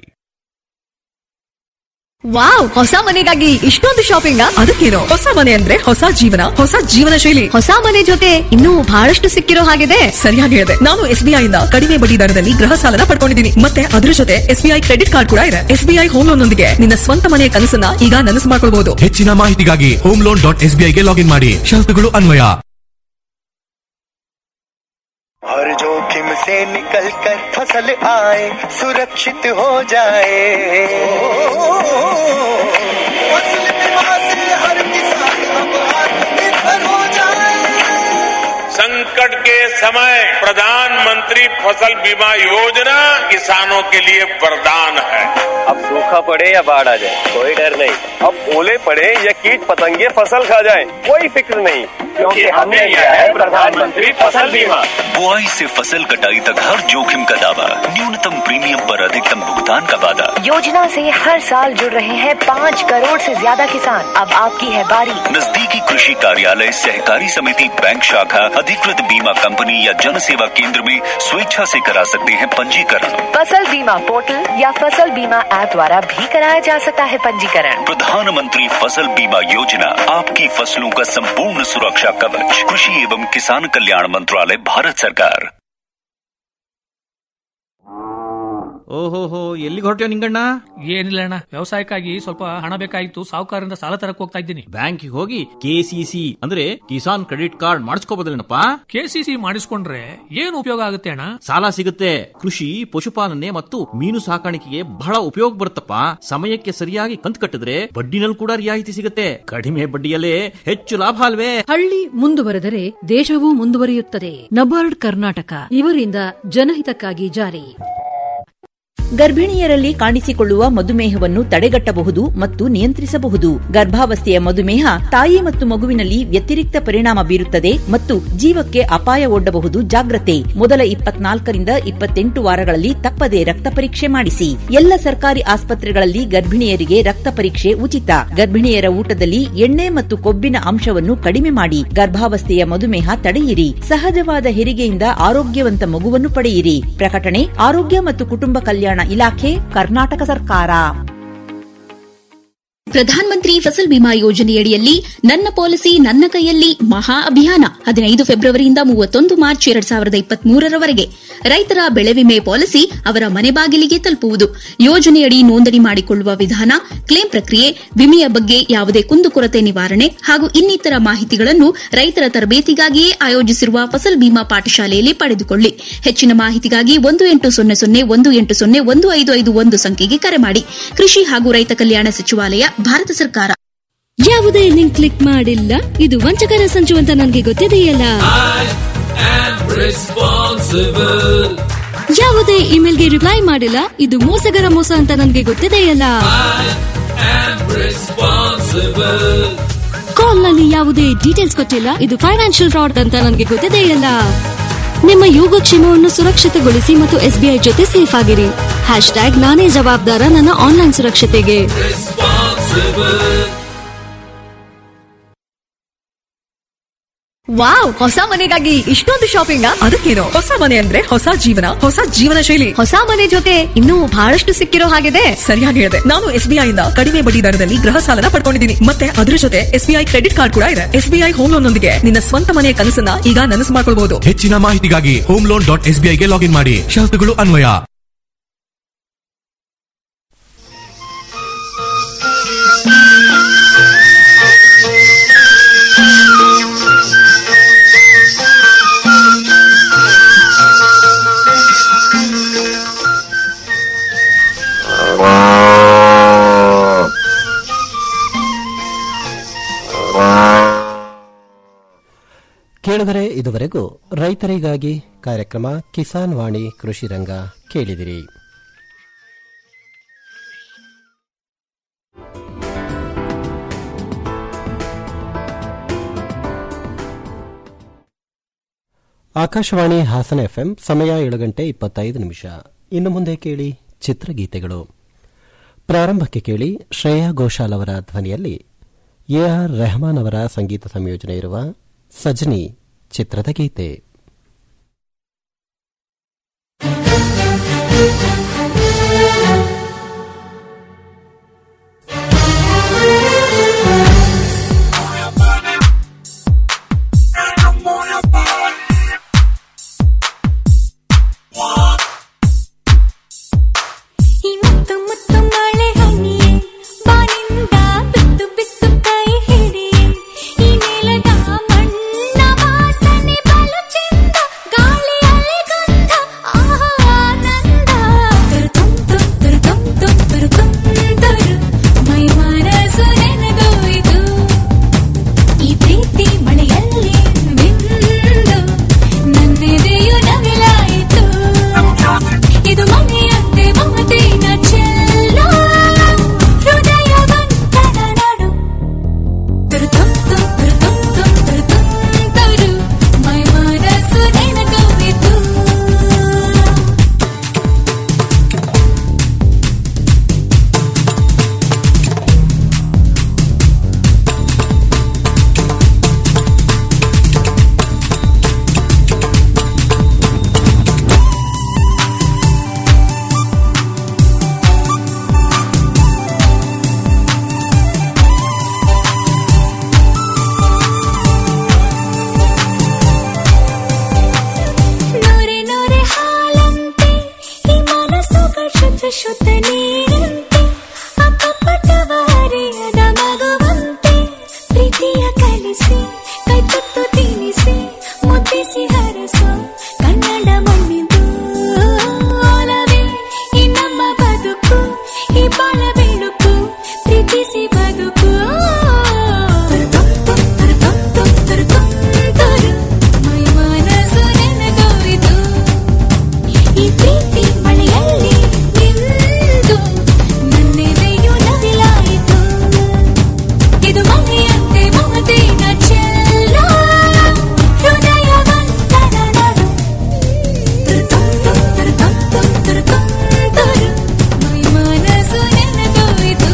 ವಾವ್ ಹೊಸ ಮನೆಗಾಗಿ ಇಷ್ಟೊಂದು ಶಾಪಿಂಗ್ ಅದಕ್ಕೇನು ಹೊಸ ಮನೆ ಅಂದ್ರೆ ಹೊಸ ಜೀವನ ಹೊಸ ಜೀವನ ಶೈಲಿ ಹೊಸ ಮನೆ ಜೊತೆ ಇನ್ನೂ ಬಹಳಷ್ಟು ಸಿಕ್ಕಿರೋ ಹಾಗಿದೆ ಸರಿಯಾಗಿ ಹೇಳಿದೆ ನಾನು ಎಸ್ಬಿಐ ಇಂದ ಕಡಿಮೆ ಬಡ್ಡಿ ದರದಲ್ಲಿ ಗೃಹ ಸಾಲನ ಪಡ್ಕೊಂಡಿದ್ದೀನಿ ಮತ್ತೆ ಅದರ ಜೊತೆ ಎಸ್ಬಿಐ ಕ್ರೆಡಿಟ್ ಕಾರ್ಡ್ ಕೂಡ ಇದೆ ಎಸ್ಬಿಐ ಹೋಮ್ ಲೋನ್ ನೊಂದಿಗೆ ನಿನ್ನ ಸ್ವಂತ ಮನೆಯ ಕನಸನ್ನ ಈಗ ನನಸು ಮಾಡ್ಕೊಳ್ಬಹುದು ಹೆಚ್ಚಿನ ಮಾಹಿತಿಗಾಗಿ ಹೋಮ್ ಲೋನ್ ಡಾಟ್ ಎಸ್ಬಿಐಗೆ ಲಾಗಿನ್ ಮಾಡಿ ಷರತ್ತುಗಳು ಅನ್ವಯ हर जोखिम से निकल कर फसल आए सुरक्षित हो जाए फसल बीमा से हर किसान अब आत्मनिर्भर हो जाए संकट के समय प्रधानमंत्री फसल बीमा योजना किसानों के लिए वरदान है अब सूखा पड़े या बाढ़ आ जाए कोई डर नहीं अब ओले पड़े या कीट पतंगे फसल खा जाए कोई फिक्र नहीं क्योंकि हमने लिया है प्रधानमंत्री फसल बीमा बुआई से फसल कटाई तक हर जोखिम का दावा न्यूनतम प्रीमियम पर अधिकतम भुगतान का वादा योजना से हर साल जुड़ रहे हैं पाँच करोड़ से ज्यादा किसान अब आपकी है बारी नजदीकी कृषि कार्यालय सहकारी समिति बैंक शाखा अधिकृत बीमा कंपनी या जन सेवा केंद्र में स्वेच्छा से करा सकते हैं पंजीकरण फसल बीमा पोर्टल या फसल बीमा ऐप द्वारा भी कराया जा सकता है पंजीकरण प्रधानमंत्री फसल बीमा योजना आपकी फसलों का संपूर्ण सुरक्षा कवच कृषि एवं किसान कल्याण मंत्रालय भारत सरकार ಓಹೋಹೋ ಎಲ್ಲಿಗೆ ಹೊರಟ್ಯೋ ನಿಂಗಣ್ಣ ಏನಿಲ್ಲ ಅಣ್ಣ ವ್ಯವಸಾಯಕ್ಕಾಗಿ ಸ್ವಲ್ಪ ಹಣ ಬೇಕಾಗಿತ್ತು ಸಾಹುಕಾರರಿಂದ ಸಾಲ ತರಕ್ ಹೋಗ್ತಾ ಇದ್ದೀನಿ ಬ್ಯಾಂಕಿಗೆ ಹೋಗಿ ಕೆಸಿಸಿ ಅಂದ್ರೆ ಕಿಸಾನ್ ಕ್ರೆಡಿಟ್ ಕಾರ್ಡ್ ಮಾಡಿಸ್ಕೋಬೋದಲ್ಲೇನಪ್ಪ ಕೆಸಿಸಿ ಮಾಡಿಸ್ಕೊಂಡ್ರೆ ಏನು ಉಪಯೋಗ ಆಗುತ್ತೆ ಅಣ್ಣ ಸಾಲ ಸಿಗುತ್ತೆ ಕೃಷಿ ಪಶುಪಾಲನೆ ಮತ್ತು ಮೀನು ಸಾಕಾಣಿಕೆಗೆ ಬಹಳ ಉಪಯೋಗ ಬರುತ್ತಪ್ಪ ಸಮಯಕ್ಕೆ ಸರಿಯಾಗಿ ಕಂತು ಕಟ್ಟಿದ್ರೆ ಬಡ್ಡಿನಲ್ಲಿ ಕೂಡ ರಿಯಾಯಿತಿ ಸಿಗುತ್ತೆ ಕಡಿಮೆ ಬಡ್ಡಿಯಲ್ಲೇ ಹೆಚ್ಚು ಲಾಭ ಅಲ್ವೇ ಹಳ್ಳಿ ಮುಂದುವರೆದರೆ ದೇಶವೂ ಮುಂದುವರಿಯುತ್ತದೆ ನಬಾರ್ಡ್ ಕರ್ನಾಟಕ ಇವರಿಂದ ಜನಹಿತಕ್ಕಾಗಿ ಜಾರಿ ಗರ್ಭಿಣಿಯರಲ್ಲಿ ಕಾಣಿಸಿಕೊಳ್ಳುವ ಮಧುಮೇಹವನ್ನು ತಡೆಗಟ್ಟಬಹುದು ಮತ್ತು ನಿಯಂತ್ರಿಸಬಹುದು ಗರ್ಭಾವಸ್ಥೆಯ ಮಧುಮೇಹ ತಾಯಿ ಮತ್ತು ಮಗುವಿನಲ್ಲಿ ವ್ಯತಿರಿಕ್ತ ಪರಿಣಾಮ ಬೀರುತ್ತದೆ ಮತ್ತು ಜೀವಕ್ಕೆ ಅಪಾಯ ಒಡ್ಡಬಹುದು ಜಾಗ್ರತೆ ಮೊದಲ ಇಪ್ಪತ್ನಾಲ್ಕರಿಂದ ಇಪ್ಪತ್ತೆಂಟು ವಾರಗಳಲ್ಲಿ ತಪ್ಪದೆ ರಕ್ತ ಪರೀಕ್ಷೆ ಮಾಡಿಸಿ ಎಲ್ಲ ಸರ್ಕಾರಿ ಆಸ್ಪತ್ರೆಗಳಲ್ಲಿ ಗರ್ಭಿಣಿಯರಿಗೆ ರಕ್ತ ಪರೀಕ್ಷೆ ಉಚಿತ ಗರ್ಭಿಣಿಯರ ಊಟದಲ್ಲಿ ಎಣ್ಣೆ ಮತ್ತು ಕೊಬ್ಬಿನ ಅಂಶವನ್ನು ಕಡಿಮೆ ಮಾಡಿ ಗರ್ಭಾವಸ್ಥೆಯ ಮಧುಮೇಹ ತಡೆಯಿರಿ ಸಹಜವಾದ ಹೆರಿಗೆಯಿಂದ ಆರೋಗ್ಯವಂತ ಮಗುವನ್ನು ಪಡೆಯಿರಿ ಪ್ರಕಟಣೆ ಆರೋಗ್ಯ ಮತ್ತು ಕುಟುಂಬ ಕಲ್ಯಾಣ ಇಲಾಖೆ ಕರ್ನಾಟಕ ಸರ್ಕಾರ ಪ್ರಧಾನ ಮಂತ್ರಿ ಫಸಲ್ ಬಿಮಾ ಯೋಜನೆಯಡಿಯಲ್ಲಿ ನನ್ನ ಪಾಲಿಸಿ ನನ್ನ ಕೈಯಲ್ಲಿ ಮಹಾ ಅಭಿಯಾನ ಹದಿನೈದು ಫೆಬ್ರವರಿಯಿಂದ ಮೂವತ್ತೊಂದು ಮಾರ್ಚ್ ಎರಡ್ ಸಾವಿರದ ಇಪ್ಪತ್ಮೂರರವರೆಗೆ ರೈತರ ಬೆಳೆ ವಿಮೆ ಪಾಲಿಸಿ ಅವರ ಮನೆ ಬಾಗಿಲಿಗೆ ತಲುಪುವುದು ಯೋಜನೆಯಡಿ ನೋಂದಣಿ ಮಾಡಿಕೊಳ್ಳುವ ವಿಧಾನ ಕ್ಲೇಮ್ ಪ್ರಕ್ರಿಯೆ ವಿಮೆಯ ಬಗ್ಗೆ ಯಾವುದೇ ಕುಂದುಕೊರತೆ ನಿವಾರಣೆ ಹಾಗೂ ಇನ್ನಿತರ ಮಾಹಿತಿಗಳನ್ನು ರೈತರ ತರಬೇತಿಗಾಗಿಯೇ ಆಯೋಜಿಸಿರುವ ಫಸಲ್ ಬಿಮಾ ಪಾಠಶಾಲೆಯಲ್ಲಿ ಪಡೆದುಕೊಳ್ಳಿ ಹೆಚ್ಚಿನ ಮಾಹಿತಿಗಾಗಿ ಒಂದು ಎಂಟು ಸೊನ್ನೆ ಸೊನ್ನೆ ಒಂದು ಎಂಟು ಸೊನ್ನೆ ಒಂದು ಐದು ಐದು ಒಂದು ಸಂಖ್ಯೆಗೆ ಕರೆ ಮಾಡಿ ಕೃಷಿ ಹಾಗೂ ರೈತ ಕಲ್ಯಾಣ ಸಚಿವಾಲಯ ಭಾರತ ಸರ್ಕಾರ ಯಾವುದೇ ಲಿಂಕ್ ಕ್ಲಿಕ್ ಮಾಡಿಲ್ಲ ಇದು ವಂಚಕರ ಸಂಚು ಅಂತ ನನಗೆ ಗೊತ್ತಿದೆಯಲ್ಲ ಯಾವುದೇ ಇಮೇಲ್ಗೆ ರಿಪ್ಲೈ ಮಾಡಿಲ್ಲ ಇದು ಮೋಸಗರ ಮೋಸ ಅಂತ ನನಗೆ ಗೊತ್ತಿದೆಯಲ್ಲ ಕಾಲ್ ನಲ್ಲಿ ಯಾವುದೇ ಡೀಟೇಲ್ಸ್ ಕೊಟ್ಟಿಲ್ಲ ಇದು ಫೈನಾನ್ಷಿಯಲ್ ಫ್ರಾಡ್ ಅಂತ ನನಗೆ ಗೊತ್ತಿದೆಯಲ್ಲ ನಿಮ್ಮ ಯೋಗಕ್ಷೇಮವನ್ನು ಸುರಕ್ಷಿತಗೊಳಿಸಿ ಮತ್ತು ಎಸ್ಬಿಐ ಜೊತೆ ಸೇಫ್ ಆಗಿರಿ ಹ್ಯಾಶ್ ಟ್ಯಾಗ್ ನಾನೇ ಜವಾಬ್ದಾರ ನನ್ನ ಆನ್ಲೈನ್ ಸುರಕ್ಷತೆಗೆ ವಾವ್ ಹೊಸ ಮನೆಗಾಗಿ ಇಷ್ಟೊಂದು ಶಾಪಿಂಗ್ ಅದಕ್ಕೇನು ಹೊಸ ಮನೆ ಅಂದ್ರೆ ಹೊಸ ಜೀವನ ಹೊಸ ಜೀವನ ಶೈಲಿ ಹೊಸ ಮನೆ ಜೊತೆ ಇನ್ನೂ ಬಹಳಷ್ಟು ಸಿಕ್ಕಿರೋ ಹಾಗಿದೆ ಸರಿಯಾಗಿ ಹೇಳಿದೆ ನಾನು ಎಸ್ಬಿಐ ಇಂದ ಕಡಿಮೆ ಬಡ್ಡಿ ದರದಲ್ಲಿ ಗೃಹ ಸಾಲನ ಪಡ್ಕೊಂಡಿದ್ದೀನಿ ಮತ್ತೆ ಅದರ ಜೊತೆ ಎಸ್ಬಿಐ ಕ್ರೆಡಿಟ್ ಕಾರ್ಡ್ ಕೂಡ ಇದೆ ಎಸ್ಬಿಐ ಹೋಮ್ ಲೋನ್ ನೊಂದಿಗೆ ನಿನ್ನ ಸ್ವಂತ ಮನೆಯ ಕನಸನ್ನ ಈಗ ನನಸು ಮಾಡ್ಕೊಳ್ಬಹುದು ಹೆಚ್ಚಿನ ಮಾಹಿತಿಗಾಗಿ ಹೋಮ್ ಲೋನ್ ಡಾಟ್ ಎಸ್ಬಿಐಗೆ ಲಾಗಿನ್ ಮಾಡಿ ಷರತ್ತುಗಳು ಅನ್ವಯ ಕೇಳಿದರೆ ಇದುವರೆಗೂ ರೈತರಿಗಾಗಿ ಕಾರ್ಯಕ್ರಮ ಕಿಸಾನ್ ವಾಣಿ ಕೃಷಿ ರಂಗ ಕೇಳಿದಿರಿ ಆಕಾಶವಾಣಿ ಹಾಸನ ಎಫ್ಎಂ ಸಮಯ ಏಳು ಗಂಟೆ ಇಪ್ಪತ್ತೈದು ನಿಮಿಷ ಇನ್ನು ಮುಂದೆ ಕೇಳಿ ಚಿತ್ರಗೀತೆಗಳು ಪ್ರಾರಂಭಕ್ಕೆ ಕೇಳಿ ಶ್ರೇಯಾ ಘೋಷಾಲ್ ಅವರ ಧ್ವನಿಯಲ್ಲಿ ಎ ಆರ್ ರೆಹಮಾನ್ ಅವರ ಸಂಗೀತ ಸಂಯೋಜನೆ ಇರುವ ಸಜನಿ ಚಿತ್ರದ ಗೀತೆ ಈ ಮುತ್ತು ಮುತ್ತು ಮಳೆ ಹನಿಯೇ ಬಾನಿಂದ ಬಿತ್ತು ಬಿತ್ತು ಕೈ ಹಿಡಿಯೇ ಈ ನೆಲದ ಮಣ್ಣ ವಾಸನೆ ಬಲು ಚೆಂದ ಗಾಳಿಯಲ್ಲಿ ಗಂಧ ಆಹಾ ಆನಂದ ತುರು ತುಂ ತುಂ ತುರು ತುಂ ತುಂ ತುರು ತುಂ ತುರು ಮೈ ಮನಸ್ಸು ನೆನೆದೋಯ್ತು ಈ ಪ್ರೀತಿ ಮಳೆಯಲ್ಲಿ ಬಿಂದು ನನ್ನೆದೆಯು ನವಿಲಾಯಿತು ಇದು ಮನೆಯಂತೆ ಮಮತೆನ ಚೆಲ್ಲ ಹೃದಯವಂತನ ನಾಡು ತುರು ತುಂ ತುಂ ತುರು ತುಂ ತುಂ ತುರು ತುಂ ತುರು ಮೈ ಮನಸ್ಸು ನೆನೆದೋಯಿತು ನೂರೆ ನೂರೆ ಹಾಲಂತೆ ಈ ಮನಸ್ಸುಗಳು ಶುದ್ಧ ಶುದ್ಧ ನೀರಂತೆ ಅಕ್ಕಪಟ್ಟವ ಹರಿಯದ ಮಗುವಂತೆ ಪ್ರೀತಿಯ ಕಲಿಸಿ ಕೈ ತುತ್ತು ತಿನಿಸಿ ಮುದ್ದಿಸಿ ಹರಸು ಕನ್ನಡ ಮಣ್ಣಿದು ಒಲವೇ ಈ ನಮ್ಮ ಬದುಕು ಈ ಬಾಳ ಬೆಳಕು ಪ್ರೀತಿಸಿ ಬದುಕು ತುರು ತುಂ ತುಂ ತುರು ತುಂ ತುಂ ತುರು ತುಂ ತುರು ಮೈ ಮನಸ್ಸು ನೆನೆದೋಯ್ತು ಈ ಪ್ರೀತಿ ಮಳೆಯಲ್ಲಿ ನಿಂದು ನನ್ನೆದೆಯು ನವಿಲಾಯಿತು ಇದು ಮನೆಯಂತೆ ಮಮತೆನ ಚೆಲ್ಲ ಹೃದಯವಂತನ ನಾಡು ತುರು ತುಂ ತುಂ ತುರು ತುಂ ತುಂ ತುರು ತುಂ ತುರು ಮೈ ಮನಸ್ಸು ನೆನೆದೋಯ್ತು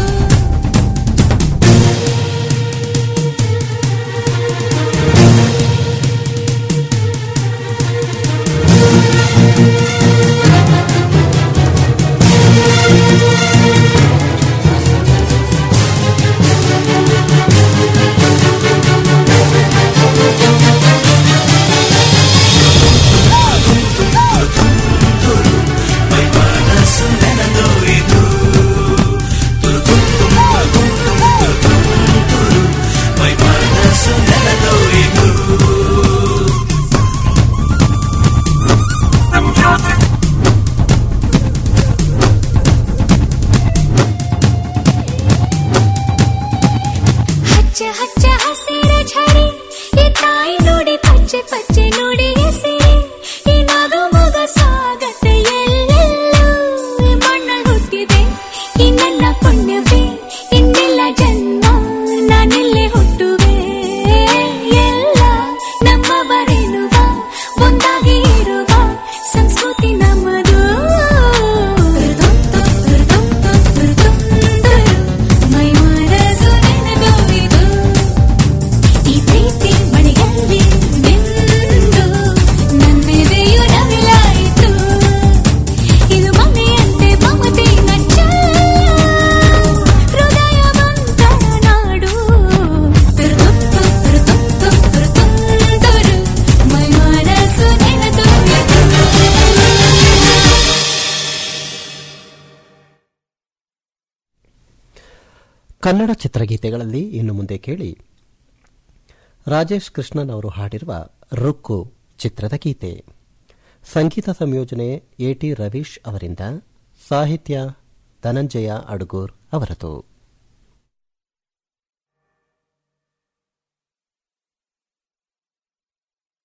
ಹಚ್ಚ ಹಚ್ಚ ಹಸಿರ ಝರಿ ಈ ತಾಯಿ ನುಡಿ ಪಚ್ಚೆ ಪಚ್ಚೆ ನುಡಿ ಹೆಸರಿ ಈ ನಗು ಮೊಗ ಸ್ವಾಗತ ಎಲ್ಲೆಲ್ಲೂ ಈ ಮಣ್ಣಲ್ಲಿ ಹುಟ್ಟಿದೆ ಈ ನನ್ನ ಪುಣ್ಯವೇ ಇನ್ನೆಲ್ಲ ಜನ್ಮ ನಾನೆಲ್ಲೇ ಹುಟ್ಟುವೆ ಎಲ್ಲ ನಮ್ಮವರೆನ್ನುವ ಒಂದಾಗಿ ಇರುವ ಸಂಸ್ಕೃತಿ ನಮ್ಮದು ತುರು ತುಂ ತುಂ ತುರು ತುಂ ತುಂ ತುರು ಮೈ ಮನಸ್ಸು ನೆನೆದೋಯ್ತು ಈ ಪ್ರೀತಿ ಮಳೆಯಲ್ಲಿ ಕನ್ನಡ ಚಿತ್ರಗೀತೆಗಳಲ್ಲಿ ಇನ್ನು ಮುಂದೆ ಕೇಳಿ ರಾಜೇಶ್ ಕೃಷ್ಣನ್ ಅವರು ಹಾಡಿರುವ ರುಕ್ಕು ಚಿತ್ರದ ಗೀತೆ ಸಂಗೀತ ಸಂಯೋಜನೆ ಎಟಿ ರವೀಶ್ ಅವರಿಂದ ಸಾಹಿತ್ಯ ಧನಂಜಯ ಅಡುಗೂರ್ ಅವರದು